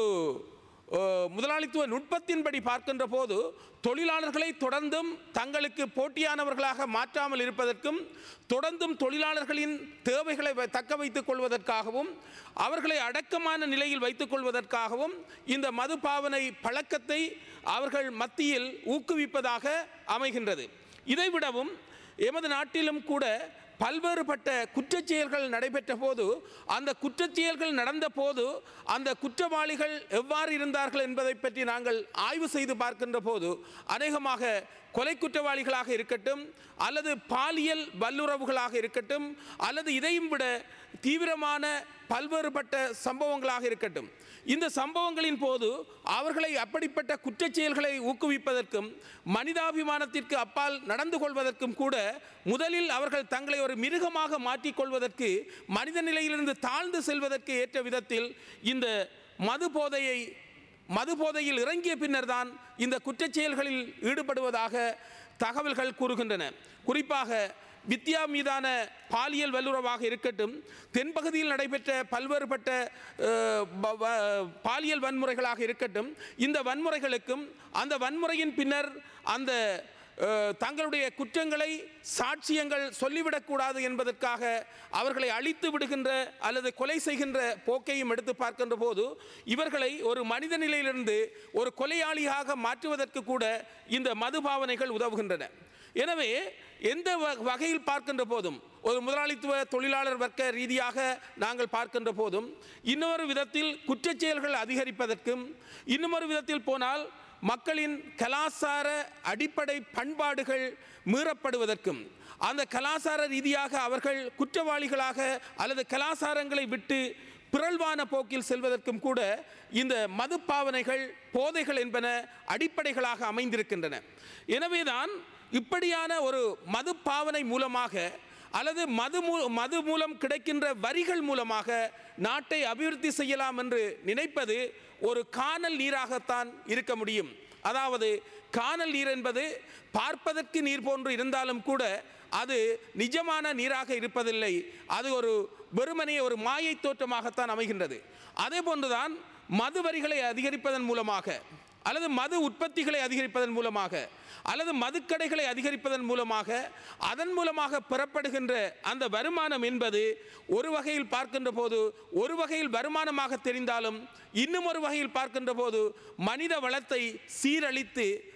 அஹ், முதலாளித்துவ நுட்பத்தின்படி பார்க்கின்ற போது தொழிலாளர்களை தொடர்ந்தும் தங்களுக்கு போட்டியானவர்களாக மாற்றாமல் இருப்பதற்கும் தொடர்ந்தும் தொழிலாளர்களின் தேவைகளை வ- தக்க வைத்துக் கொள்வதற்காகவும் அவர்களை அடக்கமான நிலையில் வைத்துக் கொள்வதற்காகவும் இந்த மது பாவனை பழக்கத்தை அவர்கள் மத்தியில் ஊக்குவிப்பதாக அமைகின்றது இதைவிடவும் எமது நாட்டிலும் கூட பல்வேறுபட்ட குற்றச் செயல்கள் நடைபெற்ற போது அந்த குற்றச் செயல்கள் நடந்த போது அந்த குற்றவாளிகள் எவ்வாறு இருந்தார்கள் என்பதை பற்றி நாங்கள் ஆய்வு செய்து பார்க்கின்ற போது அநேகமாக கொலை குற்றவாளிகளாக இருக்கட்டும் அல்லது பாலியல் வல்லுறவுகளாக இருக்கட்டும் அல்லது இதையும் விட தீவிரமான பல்வேறுபட்ட சம்பவங்களாக இருக்கட்டும் இந்த சம்பவங்களின் போது அவர்களை அப்படிப்பட்ட குற்றச் செயல்களை ஊக்குவிப்பதற்கும் மனிதாபிமானத்திற்கு அப்பால் நடந்து கொள்வதற்கும் கூட முதலில் அவர்கள் தங்களை ஒரு மிருகமாக மாற்றிக்கொள்வதற்கு மனித நிலையிலிருந்து தாழ்ந்து செல்வதற்கு ஏற்ற விதத்தில் இந்த மது போதையை மது போதையில் இறங்கிய பின்னர் தான் இந்த குற்றச் செயல்களில் ஈடுபடுவதாக தகவல்கள் கூறுகின்றன குறிப்பாக வித்யா மீதான பாலியல் வல்லுறவாக இருக்கட்டும் தென்பகுதியில் நடைபெற்ற பல்வேறுபட்ட அஹ், ப- வ- பாலியல் வன்முறைகளாக இருக்கட்டும் இந்த வன்முறைகளுக்கும் அந்த வன்முறையின் பின்னர் அந்த அஹ், தங்களுடைய குற்றங்களை சாட்சியங்கள் சொல்லிவிடக்கூடாது என்பதற்காக அவர்களை அழித்து விடுகின்ற அல்லது கொலை செய்கின்ற போக்கையும் எடுத்து பார்க்கின்ற போது இவர்களை ஒரு மனித நிலையிலிருந்து ஒரு கொலையாளியாக மாற்றுவதற்கு கூட இந்த மதுபாவனைகள் உதவுகின்றன எனவே எந்த வ- வகையில் பார்க்கின்ற போதும் ஒரு முதலாளித்துவ தொழிலாளர் வர்க்க ரீதியாக நாங்கள் பார்க்கின்ற போதும் இன்னொரு விதத்தில் குற்றச் செயல்கள் அதிகரிப்பதற்கும் இன்னுமொரு விதத்தில் போனால் மக்களின் கலாசார அடிப்படை பண்பாடுகள் மீறப்படுவதற்கும் அந்த கலாசார ரீதியாக அவர்கள் குற்றவாளிகளாக அல்லது கலாசாரங்களை விட்டு பிறழ்வான போக்கில் செல்வதற்கும் கூட இந்த மது பாவனைகள் போதைகள் என்பன அடிப்படைகளாக அமைந்திருக்கின்றன எனவேதான் இப்படியான ஒரு மது பாவனை மூலமாக அல்லது மது மூ மது மூலம் கிடைக்கின்ற வரிகள் மூலமாக நாட்டை அபிவிருத்தி செய்யலாம் என்று நினைப்பது ஒரு காணல் நீராகத்தான் இருக்க முடியும் அதாவது காணல் நீர் என்பது பார்ப்பதற்கு நீர் போன்று இருந்தாலும் கூட அது நிஜமான நீராக இருப்பதில்லை அது ஒரு வெறுமனே ஒரு மாயை தோற்றமாகத்தான் அமைகின்றது அதே போன்றுதான் மது வரிகளை அதிகரிப்பதன் மூலமாக அல்லது மது உற்பத்திகளை அதிகரிப்பதன் மூலமாக அல்லது மதுக்கடைகளை அதிகரிப்பதன் மூலமாக அதன் மூலமாக பெறப்படுகின்ற அந்த வருமானம் என்பது ஒரு வகையில் பார்க்கின்ற போது ஒரு வகையில் வருமானமாக தெரிந்தாலும் இன்னும் ஒரு வகையில் பார்க்கின்ற போது மனித வளத்தை சீரழித்து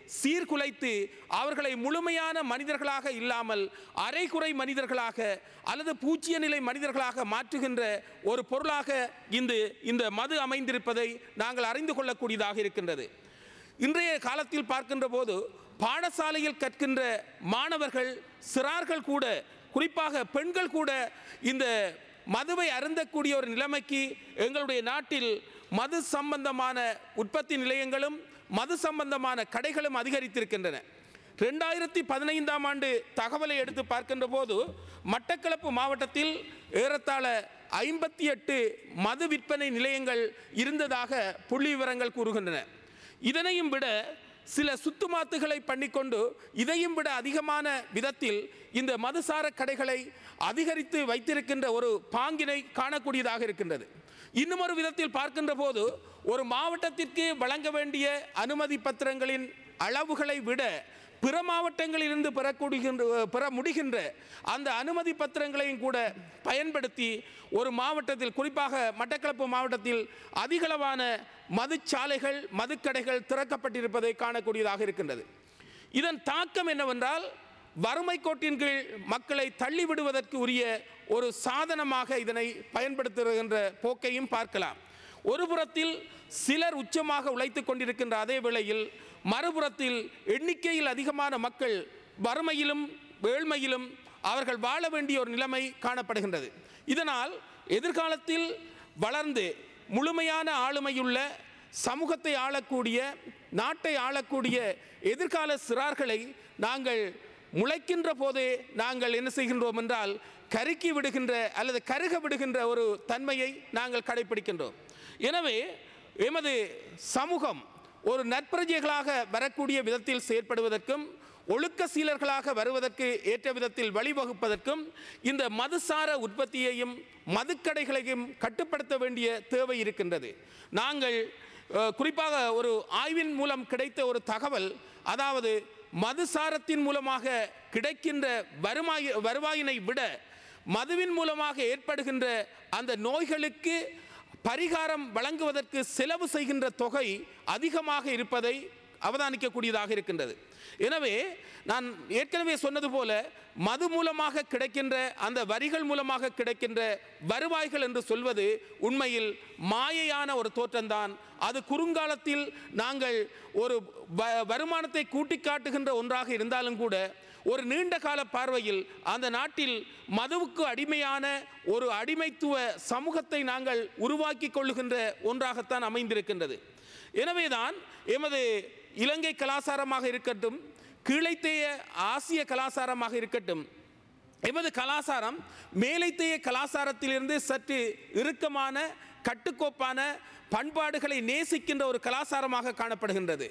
சீர்குலைத்து அவர்களை முழுமையான மனிதர்களாக இல்லாமல் அரைகுறை மனிதர்களாக அல்லது பூச்சிய நிலை மனிதர்களாக மாற்றுகின்ற ஒரு பொருளாக இந்த இந்த மது அமைந்திருப்பதை நாங்கள் அறிந்து கொள்ளக்கூடியதாக இருக்கின்றது இன்றைய காலத்தில் பார்க்கின்ற போது பாடசாலையில் கற்கின்ற மாணவர்கள் சிறார்கள் கூட குறிப்பாக பெண்கள் கூட இந்த மதுவை அருந்தக்கூடிய ஒரு நிலைமைக்கு எங்களுடைய நாட்டில் மது சம்பந்தமான உற்பத்தி நிலையங்களும் மது சம்பந்தமான கடைகளும் அதிகரித்திருக்கின்றன ரெண்டாயிரத்தி பதினைந்தாம் ஆண்டு தகவலை எடுத்து பார்க்கின்ற போது மட்டக்களப்பு மாவட்டத்தில் ஏறத்தாழ ஐம்பத்தி எட்டு மது விற்பனை நிலையங்கள் இருந்ததாக புள்ளி விவரங்கள் கூறுகின்றன இதனையும் விட சில சுத்துமாத்துகளை பண்ணிக்கொண்டு இதையும் விட அதிகமான விதத்தில் இந்த மதுசார கடைகளை அதிகரித்து வைத்திருக்கின்ற ஒரு பாங்கினை காணக்கூடியதாக இருக்கின்றது இன்னும் ஒரு விதத்தில் பார்க்கின்ற போது ஒரு மாவட்டத்திற்கு வழங்க வேண்டிய அனுமதி பத்திரங்களின் அளவுகளை விட பிற மாவட்டங்களிலிருந்து பெறக்கூடிகின்ற பெற முடிகின்ற அந்த அனுமதி பத்திரங்களையும் கூட பயன்படுத்தி ஒரு மாவட்டத்தில் குறிப்பாக மட்டக்களப்பு மாவட்டத்தில் அதிகளவான மதுச்சாலைகள் மதுக்கடைகள் திறக்கப்பட்டிருப்பதை காணக்கூடியதாக இருக்கின்றது இதன் தாக்கம் என்னவென்றால் வறுமை கோட்டின் கீழ் மக்களை தள்ளிவிடுவதற்கு உரிய ஒரு சாதனமாக இதனை பயன்படுத்துகின்ற போக்கையும் பார்க்கலாம் ஒரு புறத்தில் சிலர் உச்சமாக உழைத்துக் கொண்டிருக்கின்ற அதே வேளையில் மறுபுறத்தில் எண்ணிக்கையில் அதிகமான மக்கள் வறுமையிலும் ஏழ்மையிலும் அவர்கள் வாழ வேண்டிய ஒரு நிலைமை காணப்படுகின்றது இதனால் எதிர்காலத்தில் வளர்ந்து முழுமையான ஆளுமையுள்ள சமூகத்தை ஆளக்கூடிய நாட்டை ஆளக்கூடிய எதிர்கால சிறார்களை நாங்கள் முளைக்கின்ற போதே நாங்கள் என்ன செய்கின்றோம் என்றால் கருக்கி விடுகின்ற அல்லது கருக விடுகின்ற ஒரு தன்மையை நாங்கள் கடைபிடிக்கின்றோம் எனவே எமது சமூகம் ஒரு நற்பிரஜைகளாக வரக்கூடிய விதத்தில் செயற்படுவதற்கும் ஒழுக்க சீலர்களாக வருவதற்கு ஏற்ற விதத்தில் வழிவகுப்பதற்கும் இந்த மதுசார உற்பத்தியையும் மதுக்கடைகளையும் கட்டுப்படுத்த வேண்டிய தேவை இருக்கின்றது நாங்கள் அஹ், குறிப்பாக ஒரு ஆய்வின் மூலம் கிடைத்த ஒரு தகவல் அதாவது மதுசாரத்தின் மூலமாக கிடைக்கின்ற வருமாய் வருவாயினை விட மதுவின் மூலமாக ஏற்படுகின்ற அந்த நோய்களுக்கு பரிகாரம் வழங்குவதற்கு செலவு செய்கின்ற தொகை அதிகமாக இருப்பதை அவதானிக்கக்கூடியதாக இருக்கின்றது எனவே நான் ஏற்கனவே சொன்னது போல மது மூலமாக கிடைக்கின்ற அந்த வரிகள் மூலமாக கிடைக்கின்ற வருவாய்கள் என்று சொல்வது உண்மையில் மாயையான ஒரு தோற்றம்தான் அது குறுங்காலத்தில் நாங்கள் ஒரு வ- வருமானத்தை கூட்டி காட்டுகின்ற ஒன்றாக இருந்தாலும் கூட ஒரு நீண்ட கால பார்வையில் அந்த நாட்டில் மதுவுக்கு அடிமையான ஒரு அடிமைத்துவ சமூகத்தை நாங்கள் உருவாக்கி கொள்ளுகின்ற ஒன்றாகத்தான் அமைந்திருக்கின்றது எனவேதான் எமது இலங்கை கலாச்சாரமாக இருக்கட்டும் கீழைத்தேய ஆசிய கலாச்சாரமாக இருக்கட்டும் எமது கலாச்சாரம் மேலைத்தேய கலாச்சாரத்திலிருந்து சற்று இறுக்கமான கட்டுக்கோப்பான பண்பாடுகளை நேசிக்கின்ற ஒரு கலாச்சாரமாக காணப்படுகின்றது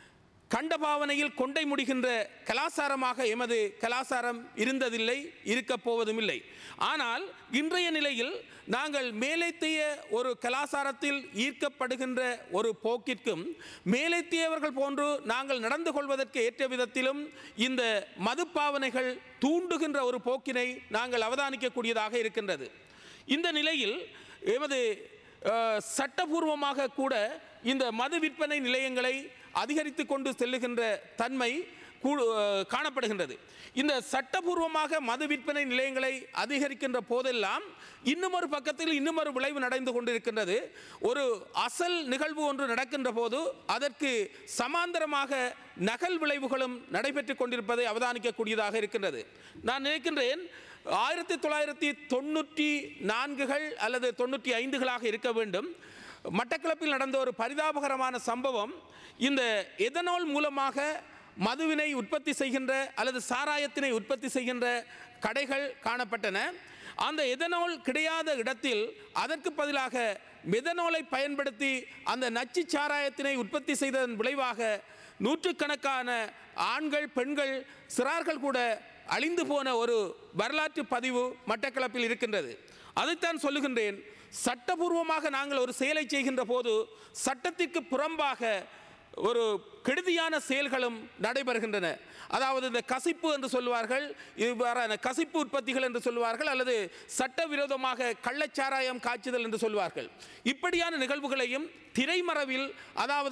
கண்ட பாவனையில் கொண்டை முடிகின்ற கலாச்சாரமாக எமது கலாச்சாரம் இருந்ததில்லை இருக்கப் போவதும் இல்லை ஆனால் இன்றைய நிலையில் நாங்கள் மேலைத்திய ஒரு கலாச்சாரத்தில் ஈர்க்கப்படுகின்ற ஒரு போக்கிற்கும் மேலைத்தியவர்கள் போன்று நாங்கள் நடந்து கொள்வதற்கு ஏற்ற விதத்திலும் இந்த மதுப்பாவனைகள் தூண்டுகின்ற ஒரு போக்கினை நாங்கள் அவதானிக்கக்கூடியதாக இருக்கின்றது இந்த நிலையில் எமது அஹ், சட்டபூர்வமாக கூட இந்த மது விற்பனை நிலையங்களை அதிகரித்து கொண்டு செல்லுகின்ற தன்மை கூ- அஹ், காணப்படுகின்றது இந்த சட்டபூர்வமாக மது விற்பனை நிலையங்களை அதிகரிக்கின்ற போதெல்லாம் இன்னும் ஒரு பக்கத்தில் இன்னும் ஒரு விளைவு நடந்து கொண்டிருக்கின்றது ஒரு அசல் நிகழ்வு ஒன்று நடக்கின்ற போது அதற்கு சமாந்தரமாக நகல் விளைவுகளும் நடைபெற்று கொண்டிருப்பதை அவதானிக்கக்கூடியதாக இருக்கின்றது நான் நினைக்கின்றேன் ஆயிரத்தி தொள்ளாயிரத்தி தொண்ணூற்றி நான்குகள் அல்லது தொண்ணூற்றி ஐந்துகளாக இருக்க வேண்டும் மட்டக்களப்பில் நடந்த ஒரு பரிதாபகரமான சம்பவம் இந்த எதனால் மூலமாக மதுவினை உற்பத்தி செய்கின்ற அல்லது சாராயத்தினை உற்பத்தி செய்கின்ற கடைகள் காணப்பட்டன அந்த எதனால் கிடையாத இடத்தில் அதற்கு பதிலாக மெதனோலை பயன்படுத்தி அந்த நச்சு சாராயத்தினை உற்பத்தி செய்ததன் விளைவாக நூற்றுக்கணக்கான ஆண்கள் பெண்கள் சிறார்கள் கூட அழிந்து போன ஒரு வரலாற்று பதிவு மட்டக்களப்பில் இருக்கின்றது அதைத்தான் சொல்லுகின்றேன் சட்டபூர்வமாக நாங்கள் ஒரு செயலை செய்கின்ற போது சட்டத்திற்கு புறம்பாக ஒரு கெடுதியான செயல்களும் நடைபெறுகின்றன அதாவது இந்த கசிப்பு என்று சொல்லுவார்கள் இவ்வாறான கசிப்பு உற்பத்திகள் என்று சொல்லுவார்கள் அல்லது சட்டவிரோதமாக கள்ளச்சாராயம் காய்ச்சுதல் என்று சொல்லுவார்கள் இப்படியான நிகழ்வுகளையும் திரைமறைவில் அதாவது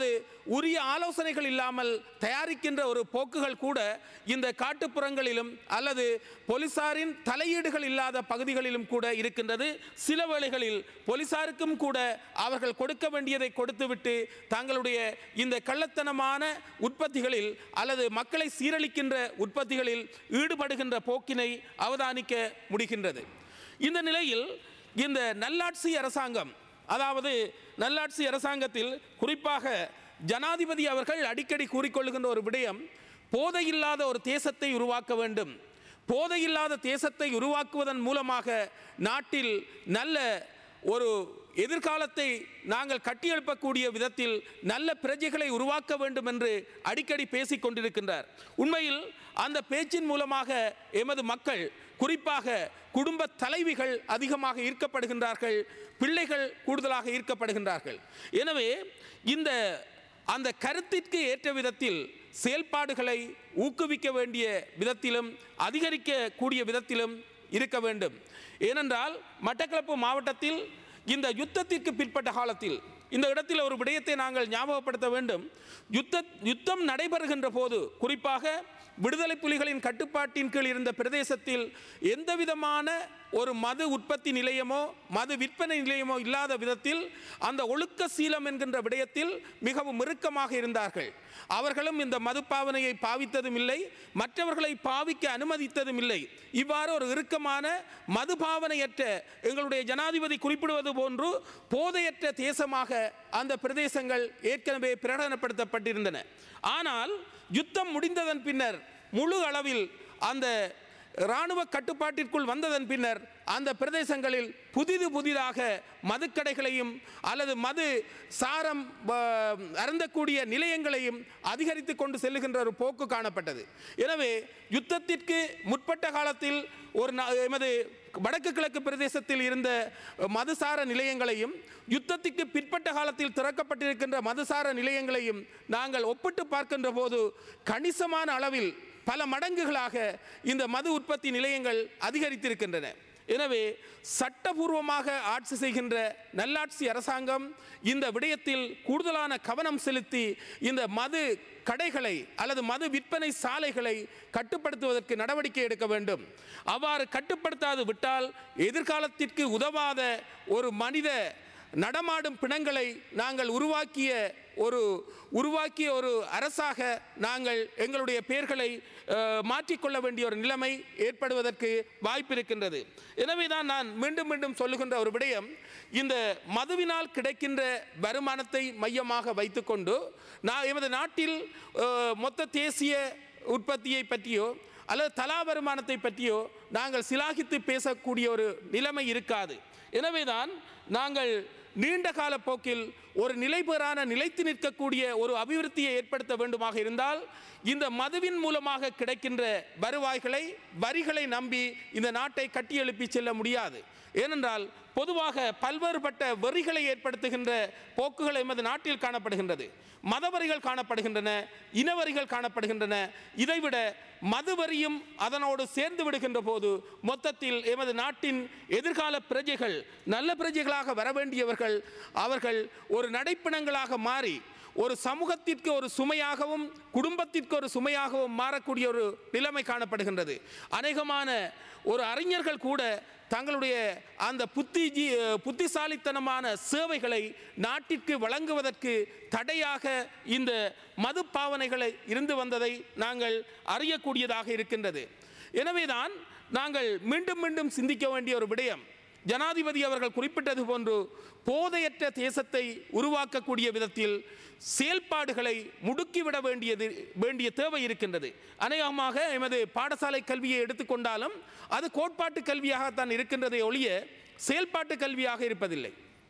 உரிய ஆலோசனைகள் இல்லாமல் தயாரிக்கின்ற ஒரு போக்குகள் கூட இந்த காட்டுப்புறங்களிலும் அல்லது போலீசாரின் தலையீடுகள் இல்லாத பகுதிகளிலும் கூட இருக்கின்றது சில வேளைகளில் போலீசாருக்கும் கூட அவர்கள் கொடுக்க வேண்டியதை கொடுத்துவிட்டு தங்களுடைய இந்த கள்ளத்தனமான உற்பத்திகளில் அல்லது மக்களை சீரழிக்கின்ற உற்பத்திகளில் ஈடுபடுகின்ற போக்கினை அவதானிக்க முடிகின்றது இந்த நிலையில் இந்த நல்லாட்சி அரசாங்கம் அதாவது நல்லாட்சி அரசாங்கத்தில் குறிப்பாக ஜனாதிபதி அவர்கள் அடிக்கடி கூறிக்கொள்கின்ற ஒரு விடயம் போதையில்லாத ஒரு தேசத்தை உருவாக்க வேண்டும் போதையில்லாத தேசத்தை உருவாக்குவதன் மூலமாக நாட்டில் நல்ல ஒரு எதிர்காலத்தை நாங்கள் கட்டியெழுப்பக்கூடிய விதத்தில் நல்ல பிரஜைகளை உருவாக்க வேண்டும் என்று அடிக்கடி பேசிக் கொண்டிருக்கின்றார் உண்மையில் அந்த பேச்சின் மூலமாக எமது மக்கள் குறிப்பாக குடும்ப தலைவிகள் அதிகமாக ஈர்க்கப்படுகின்றார்கள் பிள்ளைகள் கூடுதலாக ஈர்க்கப்படுகின்றார்கள் எனவே இந்த அந்த கருத்திற்கு ஏற்ற விதத்தில் செயல்பாடுகளை ஊக்குவிக்க வேண்டிய விதத்திலும் அதிகரிக்கக்கூடிய விதத்திலும் இருக்க வேண்டும் ஏனென்றால் மட்டக்களப்பு மாவட்டத்தில் இந்த யுத்தத்திற்கு பிற்பட்ட காலத்தில் இந்த இடத்தில் ஒரு விடயத்தை நாங்கள் ஞாபகப்படுத்த வேண்டும் யுத்த யுத்தம் நடைபெறுகின்ற போது குறிப்பாக விடுதலை புலிகளின் கட்டுப்பாட்டின் கீழ் இருந்த பிரதேசத்தில் எந்த விதமான ஒரு மது உற்பத்தி நிலையமோ மது விற்பனை நிலையமோ இல்லாத விதத்தில் அந்த ஒழுக்க சீலம் என்கின்ற விடயத்தில் மிகவும் இறுக்கமாக இருந்தார்கள் அவர்களும் இந்த மது பாவனையை பாவித்ததும் இல்லை மற்றவர்களை பாவிக்க அனுமதித்ததும் இல்லை இவ்வாறு ஒரு இறுக்கமான மது பாவனையற்ற எங்களுடைய ஜனாதிபதி குறிப்பிடுவது போன்று போதையற்ற தேசமாக அந்த பிரதேசங்கள் ஏற்கனவே பிரகடனப்படுத்தப்பட்டிருந்தன ஆனால் யுத்தம் முடிந்ததன் பின்னர் முழு அளவில் அந்த இராணுவ கட்டுப்பாட்டிற்குள் வந்ததன் பின்னர் அந்த பிரதேசங்களில் புதிது புதிதாக மதுக்கடைகளையும் அல்லது மது சாரம் ஆ, அருந்தக்கூடிய நிலையங்களையும் அதிகரித்து கொண்டு செல்லுகின்ற ஒரு போக்கு காணப்பட்டது எனவே யுத்தத்திற்கு முற்பட்ட காலத்தில் ஒரு நா- எமது வடக்கு கிழக்கு பிரதேசத்தில் இருந்த மதுசார நிலையங்களையும் யுத்தத்துக்கு பிற்பட்ட காலத்தில் திறக்கப்பட்டிருக்கின்ற மதுசார நிலையங்களையும் நாங்கள் ஒப்பிட்டு பார்க்கின்ற போது கணிசமான அளவில் பல மடங்குகளாக இந்த மது உற்பத்தி நிலையங்கள் அதிகரித்திருக்கின்றன எனவே சட்டபூர்வமாக ஆட்சி செய்கின்ற நல்லாட்சி அரசாங்கம் இந்த விடயத்தில் கூடுதலான கவனம் செலுத்தி இந்த மது கடைகளை அல்லது மது விற்பனை சாலைகளை கட்டுப்படுத்துவதற்கு நடவடிக்கை எடுக்க வேண்டும் அவ்வாறு கட்டுப்படுத்தாது விட்டால் எதிர்காலத்திற்கு உதவாத ஒரு மனித நடமாடும் பிணங்களை நாங்கள் உருவாக்கிய ஒரு உருவாக்கிய ஒரு அரசாக நாங்கள் எங்களுடைய பெயர்களை அஹ், மாற்றிக்கொள்ள வேண்டிய ஒரு நிலைமை ஏற்படுவதற்கு வாய்ப்பு இருக்கின்றது எனவே தான் நான் மீண்டும் மீண்டும் சொல்லுகின்ற ஒரு விடயம் இந்த மதுவினால் கிடைக்கின்ற வருமானத்தை மையமாக வைத்துக்கொண்டு நான் எமது நாட்டில் அஹ், மொத்த தேசிய உற்பத்தியை பற்றியோ அல்லது தலா வருமானத்தை பற்றியோ நாங்கள் சிலாகித்து பேசக்கூடிய ஒரு நிலைமை இருக்காது எனவேதான் நாங்கள் நீண்ட கால போக்கில் ஒரு நிலைபெறான நிலைத்து நிற்கக்கூடிய ஒரு அபிவிருத்தியை ஏற்படுத்த வேண்டுமாக இருந்தால் இந்த மதுவின் மூலமாக கிடைக்கின்ற வருவாய்களை வரிகளை நம்பி இந்த நாட்டை கட்டியெழுப்பி செல்ல முடியாது ஏனென்றால் பொதுவாக பல்வேறுபட்ட வெறிகளை ஏற்படுத்துகின்ற போக்குகள் எமது நாட்டில் காணப்படுகின்றது மதவரிகள் காணப்படுகின்றன இனவரிகள் காணப்படுகின்றன இதைவிட மதுவரியும் அதனோடு சேர்ந்து விடுகின்ற போது மொத்தத்தில் எமது நாட்டின் எதிர்கால பிரஜைகள் நல்ல பிரஜைகளாக வர வேண்டியவர்கள் அவர்கள் ஒரு நடைப்பிணங்களாக மாறி ஒரு சமூகத்திற்கு ஒரு சுமையாகவும் குடும்பத்திற்கு ஒரு சுமையாகவும் மாறக்கூடிய ஒரு நிலைமை காணப்படுகின்றது அநேகமான ஒரு அறிஞர்கள் கூட தங்களுடைய அந்த புத்தி ஜீ- புத்திசாலித்தனமான சேவைகளை நாட்டிற்கு வழங்குவதற்கு தடையாக இந்த மது பாவனைகளை இருந்து வந்ததை நாங்கள் அறியக்கூடியதாக இருக்கின்றது எனவேதான் நாங்கள் மீண்டும் மீண்டும் சிந்திக்க வேண்டிய ஒரு விடயம் ஜனாதிபதி அவர்கள் குறிப்பிட்டது போன்று போதையற்ற தேசத்தை உருவாக்கக்கூடிய விதத்தில் செயல்பாடுகளை முடுக்கிவிட வேண்டியது வேண்டிய தேவை இருக்கின்றது அநேகமாக எமது பாடசாலை கல்வியை எடுத்துக்கொண்டாலும் அது கோட்பாட்டு கல்வியாகத்தான் இருக்கின்றதை ஒழிய செயல்பாட்டு கல்வியாக இருப்பதில்லை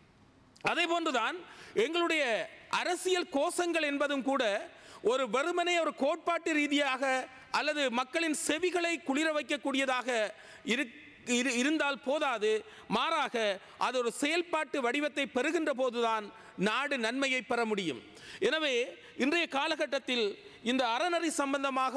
அதே போன்றுதான் எங்களுடைய அரசியல் கோஷங்கள் என்பதும் கூட ஒரு வெறுமனே ஒரு கோட்பாட்டு ரீதியாக அல்லது மக்களின் செவிகளை குளிர வைக்கக்கூடியதாக இரு இரு- இருந்தால் போதாது மாறாக அது ஒரு செயல்பாட்டு வடிவத்தை பெறுகின்ற போதுதான் நாடு நன்மையை பெற முடியும் எனவே இன்றைய காலகட்டத்தில் இந்த அறநெறி சம்பந்தமாகவும்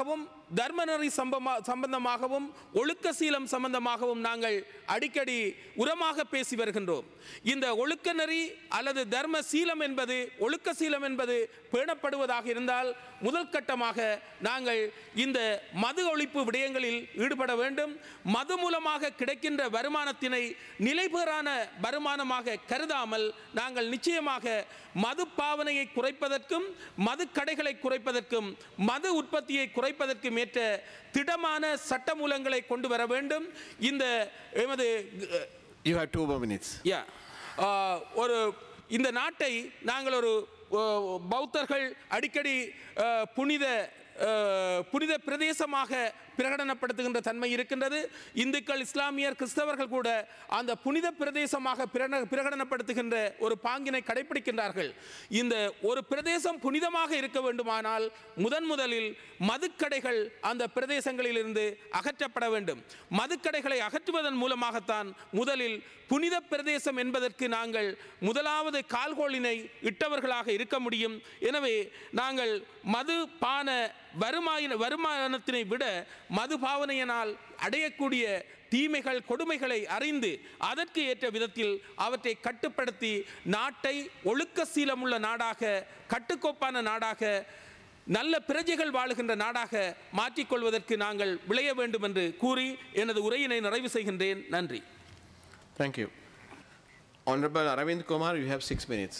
தர்மநெறி சம்பமா சம்பந்தமாகவும் ஒழுக்க சீலம் சம்பந்தமாகவும் நாங்கள் அடிக்கடி உரமாக பேசி வருகின்றோம் இந்த ஒழுக்க நெறி அல்லது தர்ம சீலம் என்பது ஒழுக்க சீலம் என்பது பேணப்படுவதாக இருந்தால் முதல் கட்டமாக நாங்கள் இந்த மது ஒழிப்பு விடயங்களில் ஈடுபட வேண்டும் மது மூலமாக கிடைக்கின்ற வருமானத்தினை நிலைபெறான வருமானமாக கருதாமல் நாங்கள் நிச்சயமாக மது பாவனையை குறைப்பதற்கும் மது கடைகளை குறைப்பதற்கும் மது உற்பத்தியை குறைப்பதற்கும் ஏற்ற திடமான சட்டமூலங்களை கொண்டு வர வேண்டும் இந்த எமது You have two more minutes. யா ஒரு இந்த நாட்டை நாங்கள் ஒரு அஹ், பௌத்தர்கள் அடிக்கடி அஹ், புனித அஹ், புனித பிரதேசமாக பிரகடனப்படுத்துகின்ற தன்மை இருக்கின்றது இந்துக்கள் இஸ்லாமியர் கிறிஸ்தவர்கள் கூட அந்த புனித பிரதேசமாக பிரகட- பிரகடனப்படுத்துகின்ற ஒரு பாங்கினை கடைபிடிக்கின்றார்கள் இந்த ஒரு பிரதேசம் புனிதமாக இருக்க வேண்டுமானால் முதன் முதலில் மதுக்கடைகள் அந்த பிரதேசங்களிலிருந்து அகற்றப்பட வேண்டும் மதுக்கடைகளை அகற்றுவதன் மூலமாகத்தான் முதலில் புனித பிரதேசம் என்பதற்கு நாங்கள் முதலாவது கால்கோளினை இட்டவர்களாக இருக்க முடியும் எனவே நாங்கள் மது பான வருமாயின வருமானத்தினை விட மது பாவனையினால் அடையக்கூடிய தீமைகள் கொடுமைகளை அறிந்து அதற்கு ஏற்ற விதத்தில் அவற்றை கட்டுப்படுத்தி நாட்டை ஒழுக்க சீலமுள்ள நாடாக கட்டுக்கோப்பான நாடாக நல்ல பிரஜைகள் வாழுகின்ற நாடாக மாற்றிக்கொள்வதற்கு நாங்கள் விளைய வேண்டும் என்று கூறி எனது உரையினை நிறைவு செய்கின்றேன் நன்றி Thank you. Honorable Aravind Kumar, you have six minutes.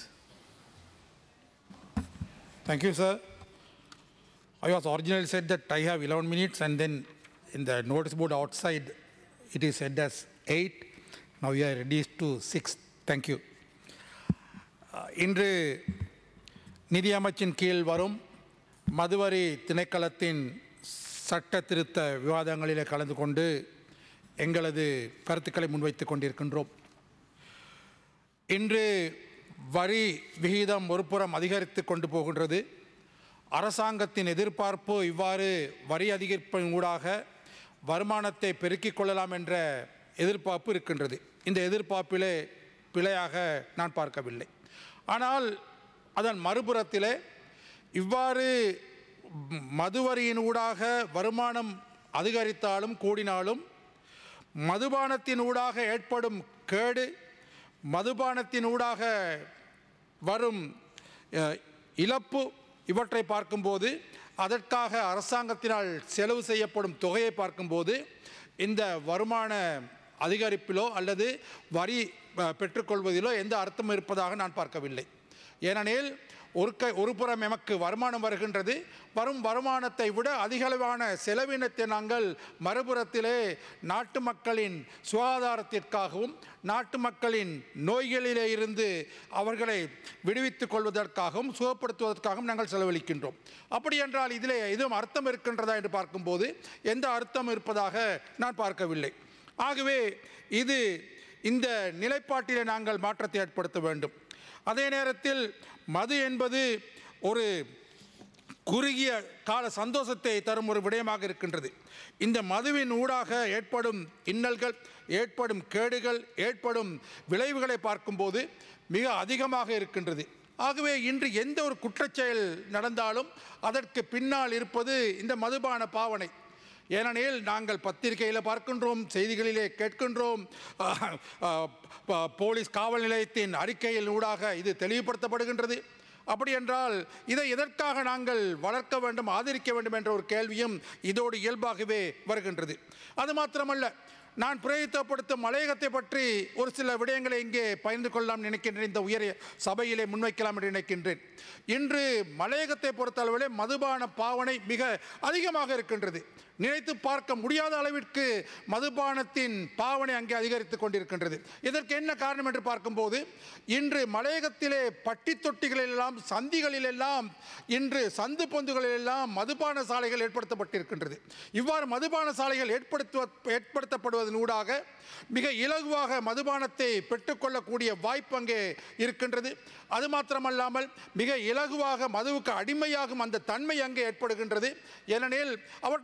Thank you, sir. I was originally said that I have 11 minutes and then in the notice board outside, it is said as eight. Now we are reduced to six. Thank you. Uh, இன்று நிதியமைச்சின் கீழ் வரும் மதுவரி திணைக்களத்தின் சட்ட திருத்த விவாதங்களிலே கலந்து கொண்டு எங்களது கருத்துக்களை முன்வைத்துக் கொண்டிருக்கின்றோம் இன்று வரி விகிதம் ஒருபுறம் அதிகரித்து கொண்டு போகின்றது அரசாங்கத்தின் எதிர்பார்ப்பு இவ்வாறு வரி அதிகரிப்பின் ஊடாக வருமானத்தை பெருக்கிக் கொள்ளலாம் என்ற எதிர்பார்ப்பு இருக்கின்றது இந்த எதிர்பார்ப்பிலே பிழையாக நான் பார்க்கவில்லை ஆனால் அதன் மறுபுறத்திலே இவ்வாறு ம், மதுவரியின் ஊடாக வருமானம் அதிகரித்தாலும் கூடினாலும் மதுபானத்தின் ஊடாக ஏற்படும் கேடு மதுபானத்தின் ஊடாக வரும் அஹ், இழப்பு இவற்றை பார்க்கும்போது அதற்காக அரசாங்கத்தினால் செலவு செய்யப்படும் தொகையை பார்க்கும்போது இந்த வருமான அதிகரிப்பிலோ அல்லது வரி அஹ், பெற்றுக்கொள்வதிலோ எந்த அர்த்தம் இருப்பதாக நான் பார்க்கவில்லை ஏனெனில் ஒரு க ஒரு புறம் எமக்கு வருமானம் வருகின்றது வரும் வருமானத்தை விட அதிகளவான செலவினத்தை நாங்கள் மறுபுறத்திலே நாட்டு மக்களின் சுகாதாரத்திற்காகவும் நாட்டு மக்களின் நோய்களிலே இருந்து அவர்களை விடுவித்துக் கொள்வதற்காகவும் சுகப்படுத்துவதற்காகவும் நாங்கள் செலவழிக்கின்றோம் அப்படி என்றால் இதிலே எதுவும் அர்த்தம் இருக்கின்றதா என்று பார்க்கும்போது எந்த அர்த்தம் இருப்பதாக நான் பார்க்கவில்லை ஆகவே இது இந்த நிலைப்பாட்டிலே நாங்கள் மாற்றத்தை ஏற்படுத்த வேண்டும் அதே நேரத்தில் மது என்பது ஒரு குறுகிய கால சந்தோஷத்தை தரும் ஒரு விடயமாக இருக்கின்றது இந்த மதுவின் ஊடாக ஏற்படும் இன்னல்கள் ஏற்படும் கேடுகள் ஏற்படும் விளைவுகளை பார்க்கும்போது மிக அதிகமாக இருக்கின்றது ஆகவே இன்று எந்த ஒரு குற்றச்செயல் நடந்தாலும் அதற்கு பின்னால் இருப்பது இந்த மதுபான பாவனை ஏனெனில் நாங்கள் பத்திரிகையில் பார்க்கின்றோம் செய்திகளிலே கேட்கின்றோம் அஹ், அஹ், ப- போலீஸ் காவல் நிலையத்தின் அறிக்கையில் ஊடாக இது தெளிவுபடுத்தப்படுகின்றது அப்படி என்றால் இதை எதற்காக நாங்கள் வளர்க்க வேண்டும் ஆதரிக்க வேண்டும் என்ற ஒரு கேள்வியும் இதோடு இயல்பாகவே வருகின்றது அது மாத்திரமல்ல நான் பிரயோகப்படுத்தும் மலையகத்தை பற்றி ஒரு சில விடயங்களை இங்கே பகிர்ந்து கொள்ளலாம் நினைக்கின்றேன் இந்த உயரிய சபையிலே முன்வைக்கலாம் என்று நினைக்கின்றேன் இன்று மலையகத்தை பொறுத்தளவிலே மதுபான பாவனை மிக அதிகமாக இருக்கின்றது நினைத்து பார்க்க முடியாத அளவிற்கு மதுபானத்தின் பாவனை அங்கே அதிகரித்து கொண்டிருக்கின்றது இதற்கு என்ன காரணம் என்று பார்க்கும்போது இன்று மலையகத்திலே பட்டி தொட்டிகளிலெல்லாம் சந்திகளிலெல்லாம் இன்று சந்து பொந்துகளிலெல்லாம் மதுபான சாலைகள் ஏற்படுத்தப்பட்டிருக்கின்றது இவ்வாறு மதுபான சாலைகள் ஏற்படுத்துவ ஏற்படுத்தப்படுவதன் ஊடாக மிக இலகுவாக மதுபானத்தை பெற்றுக்கொள்ளக்கூடிய வாய்ப்பு அங்கே இருக்கின்றது அது மாத்திரமல்லாமல் மிக இலகுவாக மதுவுக்கு அடிமையாகும் அந்த தன்மை அங்கே ஏற்படுகின்றது ஏனெனில் அவற்றை பார்க்கும்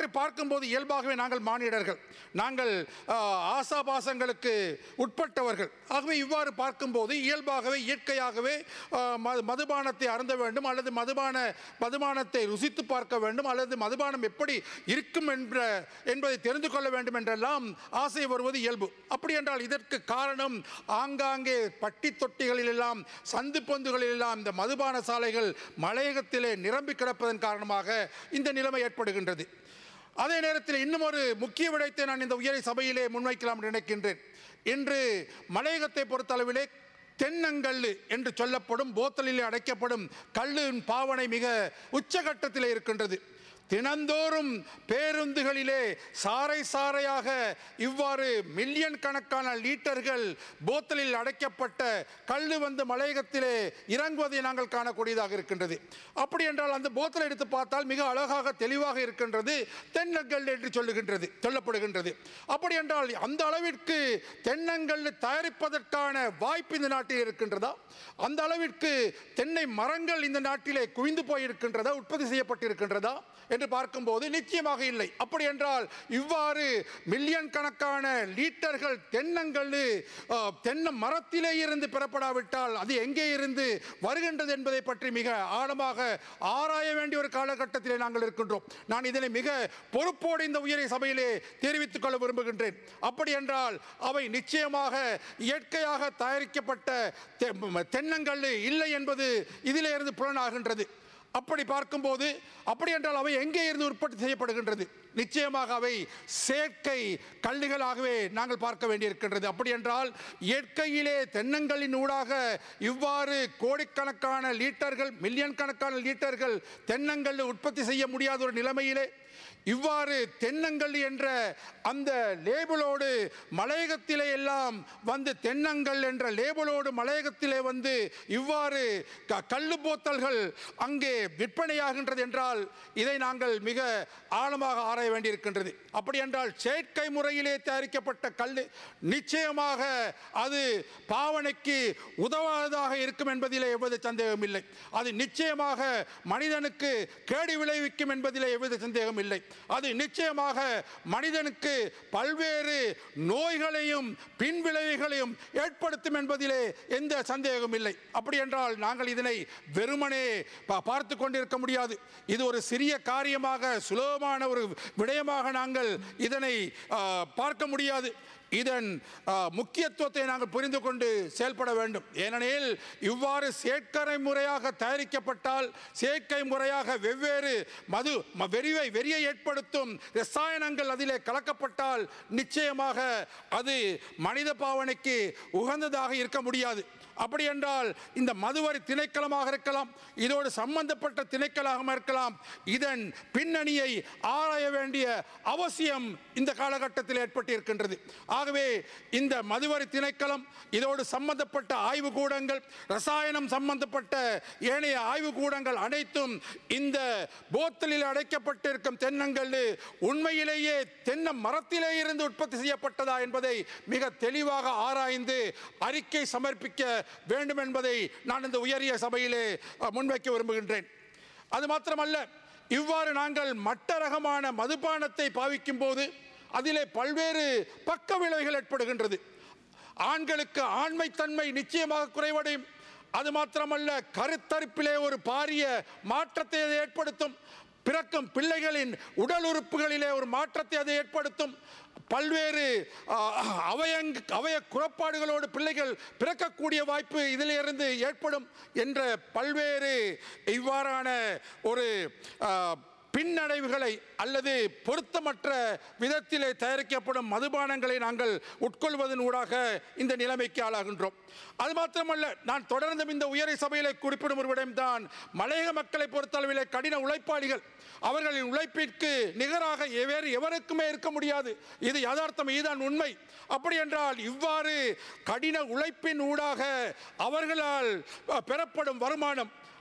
பார்க்கும்போது இயல்பாகவே நாங்கள் மானிடர்கள் நாங்கள் ஆஹ், ஆசாபாசங்களுக்கு உட்பட்டவர்கள் ஆகவே இவ்வாறு பார்க்கும்போது இயல்பாகவே இயற்கையாகவே ஆஹ், மது மதுபானத்தை அருந்த வேண்டும் அல்லது மதுபான மதுபானத்தை ருசித்து பார்க்க வேண்டும் அல்லது மதுபானம் எப்படி இருக்கும் என்ற என்பதை தெரிந்து கொள்ள வேண்டும் என்றெல்லாம் ஆசை வருவது இயல்பு அப்படி என்றால் இதற்கு காரணம் ஆங்காங்கே பட்டி தொட்டிகளில் எல்லாம் சந்து பொந்துகளில் எல்லாம் இந்த மதுபான சாலைகள் மலையகத்திலே நிரம்பி கிடப்பதன் காரணமாக இந்த நிலைமை ஏற்படுகின்றது அதே நேரத்தில் இன்னும் ஒரு முக்கிய விடயத்தை நான் இந்த உயரை சபையிலே முன்வைக்கலாம் என்று நினைக்கின்றேன் இன்று மலையகத்தை பொறுத்தளவிலே தென்னங்கல்லு என்று சொல்லப்படும் போத்தலிலே அடைக்கப்படும் கல்லின் பாவனை மிக உச்சகட்டத்திலே இருக்கின்றது தினந்தோறும் பேருந்துகளிலே சாறை சாறையாக இவ்வாறு மில்லியன் கணக்கான லீட்டர்கள் போத்தலில் அடைக்கப்பட்ட கல்லு வந்து மலையகத்திலே இறங்குவதை நாங்கள் காணக்கூடியதாக இருக்கின்றது அப்படி என்றால் அந்த போத்தலை எடுத்து பார்த்தால் மிக அழகாக தெளிவாக இருக்கின்றது தென்னங்கல் என்று சொல்லுகின்றது சொல்லப்படுகின்றது அப்படி என்றால் அந்த அளவிற்கு தென்னங்கல் தயாரிப்பதற்கான வாய்ப்பு இந்த நாட்டில் இருக்கின்றதா அந்த அளவிற்கு தென்னை மரங்கள் இந்த நாட்டிலே குவிந்து போயிருக்கின்றதா உற்பத்தி செய்யப்பட்டிருக்கின்றதா என்று பார்க்கும்போது நிச்சயமாக இல்லை அப்படி என்றால் இவ்வாறு மில்லியன் கணக்கான லீட்டர்கள் தென்னங்கல்லு அஹ், தென்னை மரத்திலே இருந்து பெறப்படாவிட்டால் அது எங்கே இருந்து வருகின்றது என்பதை பற்றி மிக ஆழமாக ஆராய வேண்டிய ஒரு காலகட்டத்திலே நாங்கள் இருக்கின்றோம் நான் இதனை மிக பொறுப்போடு இந்த உயரிய சபையிலே தெரிவித்துக் கொள்ள விரும்புகின்றேன் அப்படி என்றால் அவை நிச்சயமாக இயற்கையாக தயாரிக்கப்பட்ட தெ- தென்னங்கல்லு இல்லை என்பது இதிலே இருந்து புலனாகின்றது அப்படி பார்க்கும்போது அப்படி என்றால் அவை எங்கே இருந்து உற்பத்தி செய்யப்படுகின்றது நிச்சயமாக அவை செயற்கை கல்லுகளாகவே நாங்கள் பார்க்க வேண்டியிருக்கின்றது அப்படி என்றால் இயற்கையிலே தென்னங்களின் ஊடாக இவ்வாறு கோடிக்கணக்கான லீட்டர்கள் மில்லியன் கணக்கான லீட்டர்கள் தென்னங்கல் உற்பத்தி செய்ய முடியாத ஒரு நிலைமையிலே இவ்வாறு தென்னங்கள் என்ற அந்த லேபிளோடு மலையகத்திலே எல்லாம் வந்து தென்னங்கள் என்ற லேபிளோடு மலையகத்திலே வந்து இவ்வாறு க- கள்ளு போத்தல்கள் அங்கே விற்பனையாகின்றது என்றால் இதை நாங்கள் மிக ஆழமாக ஆராய வேண்டியிருக்கின்றது அப்படி என்றால் செயற்கை முறையிலே தயாரிக்கப்பட்ட கல் நிச்சயமாக அது பாவனைக்கு உதவாததாக இருக்கும் என்பதிலே எவ்வித சந்தேகம் இல்லை அது நிச்சயமாக மனிதனுக்கு கேடு விளைவிக்கும் என்பதிலே எவ்வித சந்தேகம் இல்லை அது நிச்சயமாக மனிதனுக்கு பல்வேறு நோய்களையும் பின்விளைவுகளையும் ஏற்படுத்தும் என்பதிலே எந்த சந்தேகமும் இல்லை அப்படி என்றால் நாங்கள் இதனை வெறுமனே பா- பார்த்து கொண்டிருக்க முடியாது இது ஒரு சிறிய காரியமாக சுலபமான ஒரு விடயமாக நாங்கள் இதனை ஆ, பார்க்க முடியாது இதன் ஆ, முக்கியத்துவத்தை நாங்கள் புரிந்து கொண்டு செயல்பட வேண்டும் ஏனெனில் இவ்வாறு செயற்கரை முறையாக தயாரிக்கப்பட்டால் செயற்கை முறையாக வெவ்வேறு மது ம- வெறிவை வெறியை ஏற்படுத்தும் ரசாயனங்கள் அதிலே கலக்கப்பட்டால் நிச்சயமாக அது மனித பாவனைக்கு உகந்ததாக இருக்க முடியாது அப்படி என்றால் இந்த மதுவரி திணைக்களமாக இருக்கலாம் இதோடு சம்பந்தப்பட்ட திணைக்களமாக இருக்கலாம் இதன் பின்னணியை ஆராய வேண்டிய அவசியம் இந்த காலகட்டத்தில் ஏற்பட்டிருக்கின்றது ஆகவே இந்த மதுவரி திணைக்களம் இதோடு சம்பந்தப்பட்ட ஆய்வு கூடங்கள் ரசாயனம் சம்பந்தப்பட்ட ஏனைய ஆய்வு கூடங்கள் அனைத்தும் இந்த போத்தலில் அடைக்கப்பட்டிருக்கும் தென்னங்கள் உண்மையிலேயே தென்னை மரத்திலே இருந்து உற்பத்தி செய்யப்பட்டதா என்பதை மிக தெளிவாக ஆராய்ந்து அறிக்கை சமர்ப்பிக்க வேண்டும் என்பதை நான் இந்த உயரிய சபையிலே அஹ், முன்வைக்க விரும்புகின்றேன் அது மாத்திரமல்ல இவ்வாறு நாங்கள் மட்ட ரகமான மதுபானத்தை பாவிக்கும் போது அதிலே பல்வேறு பக்க விளைவுகள் ஏற்படுகின்றது ஆண்களுக்கு ஆண்மைத்தன்மை நிச்சயமாக குறைவடையும் அது மாத்திரமல்ல கருத்தரிப்பிலே ஒரு பாரிய மாற்றத்தை அது ஏற்படுத்தும் பிறக்கும் பிள்ளைகளின் உடல் உறுப்புகளிலே ஒரு மாற்றத்தை அது ஏற்படுத்தும் பல்வேறு ஆ, அவயங் அவய குறைபாடுகளோடு பிள்ளைகள் பிறக்கக்கூடிய வாய்ப்பு இதிலிருந்து ஏற்படும் என்ற பல்வேறு இவ்வாறான ஒரு ஆ, பின்னடைவுகளை அல்லது பொருத்தமற்ற விதத்திலே தயாரிக்கப்படும் மதுபானங்களை நாங்கள் உட்கொள்வதன் ஊடாக இந்த நிலைமைக்கு ஆளாகின்றோம் அது மாத்திரமல்ல நான் தொடர்ந்தும் இந்த உயரை சபையிலே குறிப்பிடும் ஒரு விடயம்தான் மலையக மக்களை பொறுத்தளவிலே கடின உழைப்பாளிகள் அவர்களின் உழைப்பிற்கு நிகராக வேறு எவருக்குமே இருக்க முடியாது இது யதார்த்தம் இதுதான் உண்மை அப்படி என்றால் இவ்வாறு கடின உழைப்பின் ஊடாக அவர்களால் அஹ், பெறப்படும் வருமானம்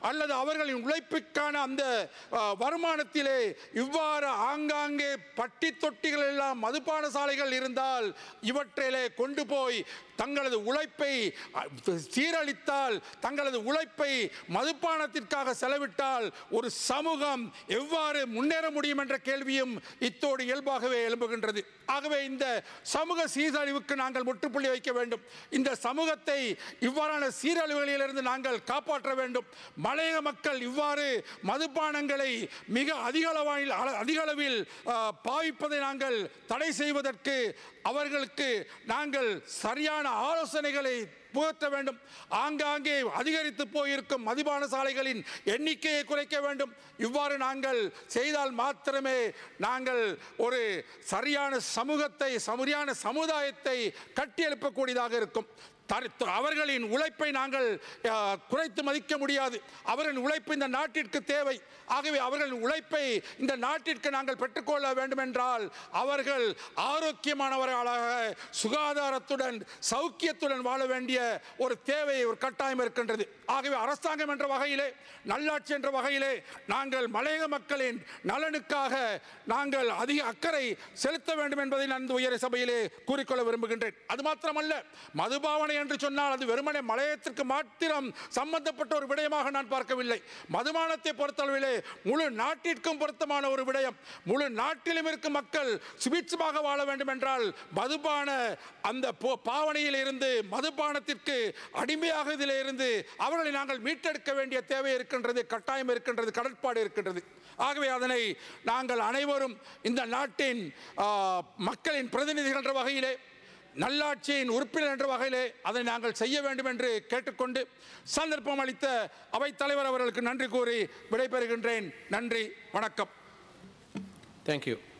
அல்லது அவர்களின் உழைப்புக்கான அந்த ஆ, வருமானத்திலே இவ்வாறு ஆங்காங்கே பட்டி தொட்டிகள் எல்லாம் மதுபான சாலைகள் இருந்தால் இவற்றிலே கொண்டு போய் தங்களது உழைப்பை அ, சீரழித்தால் தங்களது உழைப்பை மதுபானத்திற்காக செலவிட்டால் ஒரு சமூகம் எவ்வாறு முன்னேற முடியும் என்ற கேள்வியும் இத்தோடு இயல்பாகவே எழும்புகின்றது ஆகவே இந்த சமூக சீரழிவுக்கு நாங்கள் முற்றுப்புள்ளி வைக்க வேண்டும் இந்த சமூகத்தை இவ்வாறான சீரழிவுகளிலிருந்து நாங்கள் காப்பாற்ற வேண்டும் மலையக மக்கள் இவ்வாறு மதுபானங்களை மிக அதிக அளவில் அதிக அளவில் ஆ, பாவிப்பதை நாங்கள் தடை செய்வதற்கு அவர்களுக்கு நாங்கள் சரியான ஆலோசனைகளை புகட்ட வேண்டும் ஆங்காங்கே அதிகரித்து போயிருக்கும் மதுபான சாலைகளின் எண்ணிக்கையை குறைக்க வேண்டும் இவ்வாறு நாங்கள் செய்தால் மாத்திரமே நாங்கள் ஒரு சரியான சமூகத்தை சரியான சமுதாயத்தை கட்டியெழுப்பக்கூடியதாக இருக்கும் தரி- அவர்களின் உழைப்பை நாங்கள் ஆ, குறைத்து மதிக்க முடியாது அவர்களின் உழைப்பு இந்த நாட்டிற்கு தேவை ஆகவே அவர்களின் உழைப்பை இந்த நாட்டிற்கு நாங்கள் பெற்றுக்கொள்ள வேண்டும் என்றால் அவர்கள் ஆரோக்கியமானவர்களாக சுகாதாரத்துடன் சௌக்கியத்துடன் வாழ வேண்டிய ஒரு தேவை ஒரு கட்டாயம் இருக்கின்றது ஆகவே அரசாங்கம் என்ற வகையிலே நல்லாட்சி என்ற வகையிலே நாங்கள் மலையக மக்களின் நலனுக்காக நாங்கள் அதிக அக்கறை செலுத்த வேண்டும் என்பதை நான் இந்த உயர் சபையிலே கூறிக்கொள்ள விரும்புகின்றேன் அது மாத்திரமல்ல மதுபாவனை என்று சொன்னால் அது வெறுமனே மலையத்திற்கு மாத்திரம் சம்பந்தப்பட்ட ஒரு விடயமாக நான் பார்க்கவில்லை மதுபானத்தை பொறுத்தளவிலே முழு நாட்டிற்கும் பொருத்தமான ஒரு விடயம் முழு நாட்டிலும் இருக்கும் மக்கள் சுபிட்சமாக வாழ வேண்டும் என்றால் மதுபான அந்த போ- பாவனையில் இருந்து மதுபானத்திற்கு அடிமையாக இதில் இருந்து அவர்களை நாங்கள் மீட்டெடுக்க வேண்டிய தேவை இருக்கின்றது கட்டாயம் இருக்கின்றது கடற்பாடு இருக்கின்றது ஆகவே அதனை நாங்கள் அனைவரும் இந்த நாட்டின் ஆ, மக்களின் பிரதிநிதிகள் என்ற வகையிலே நல்லாட்சியின் உறுப்பினர் என்ற வகையிலே அதை நாங்கள் செய்ய வேண்டும் என்று கேட்டுக்கொண்டு சந்தர்ப்பம் அளித்த அவைத் தலைவர் அவர்களுக்கு நன்றி கூறி விடைபெறுகின்றேன் நன்றி வணக்கம் Thank you.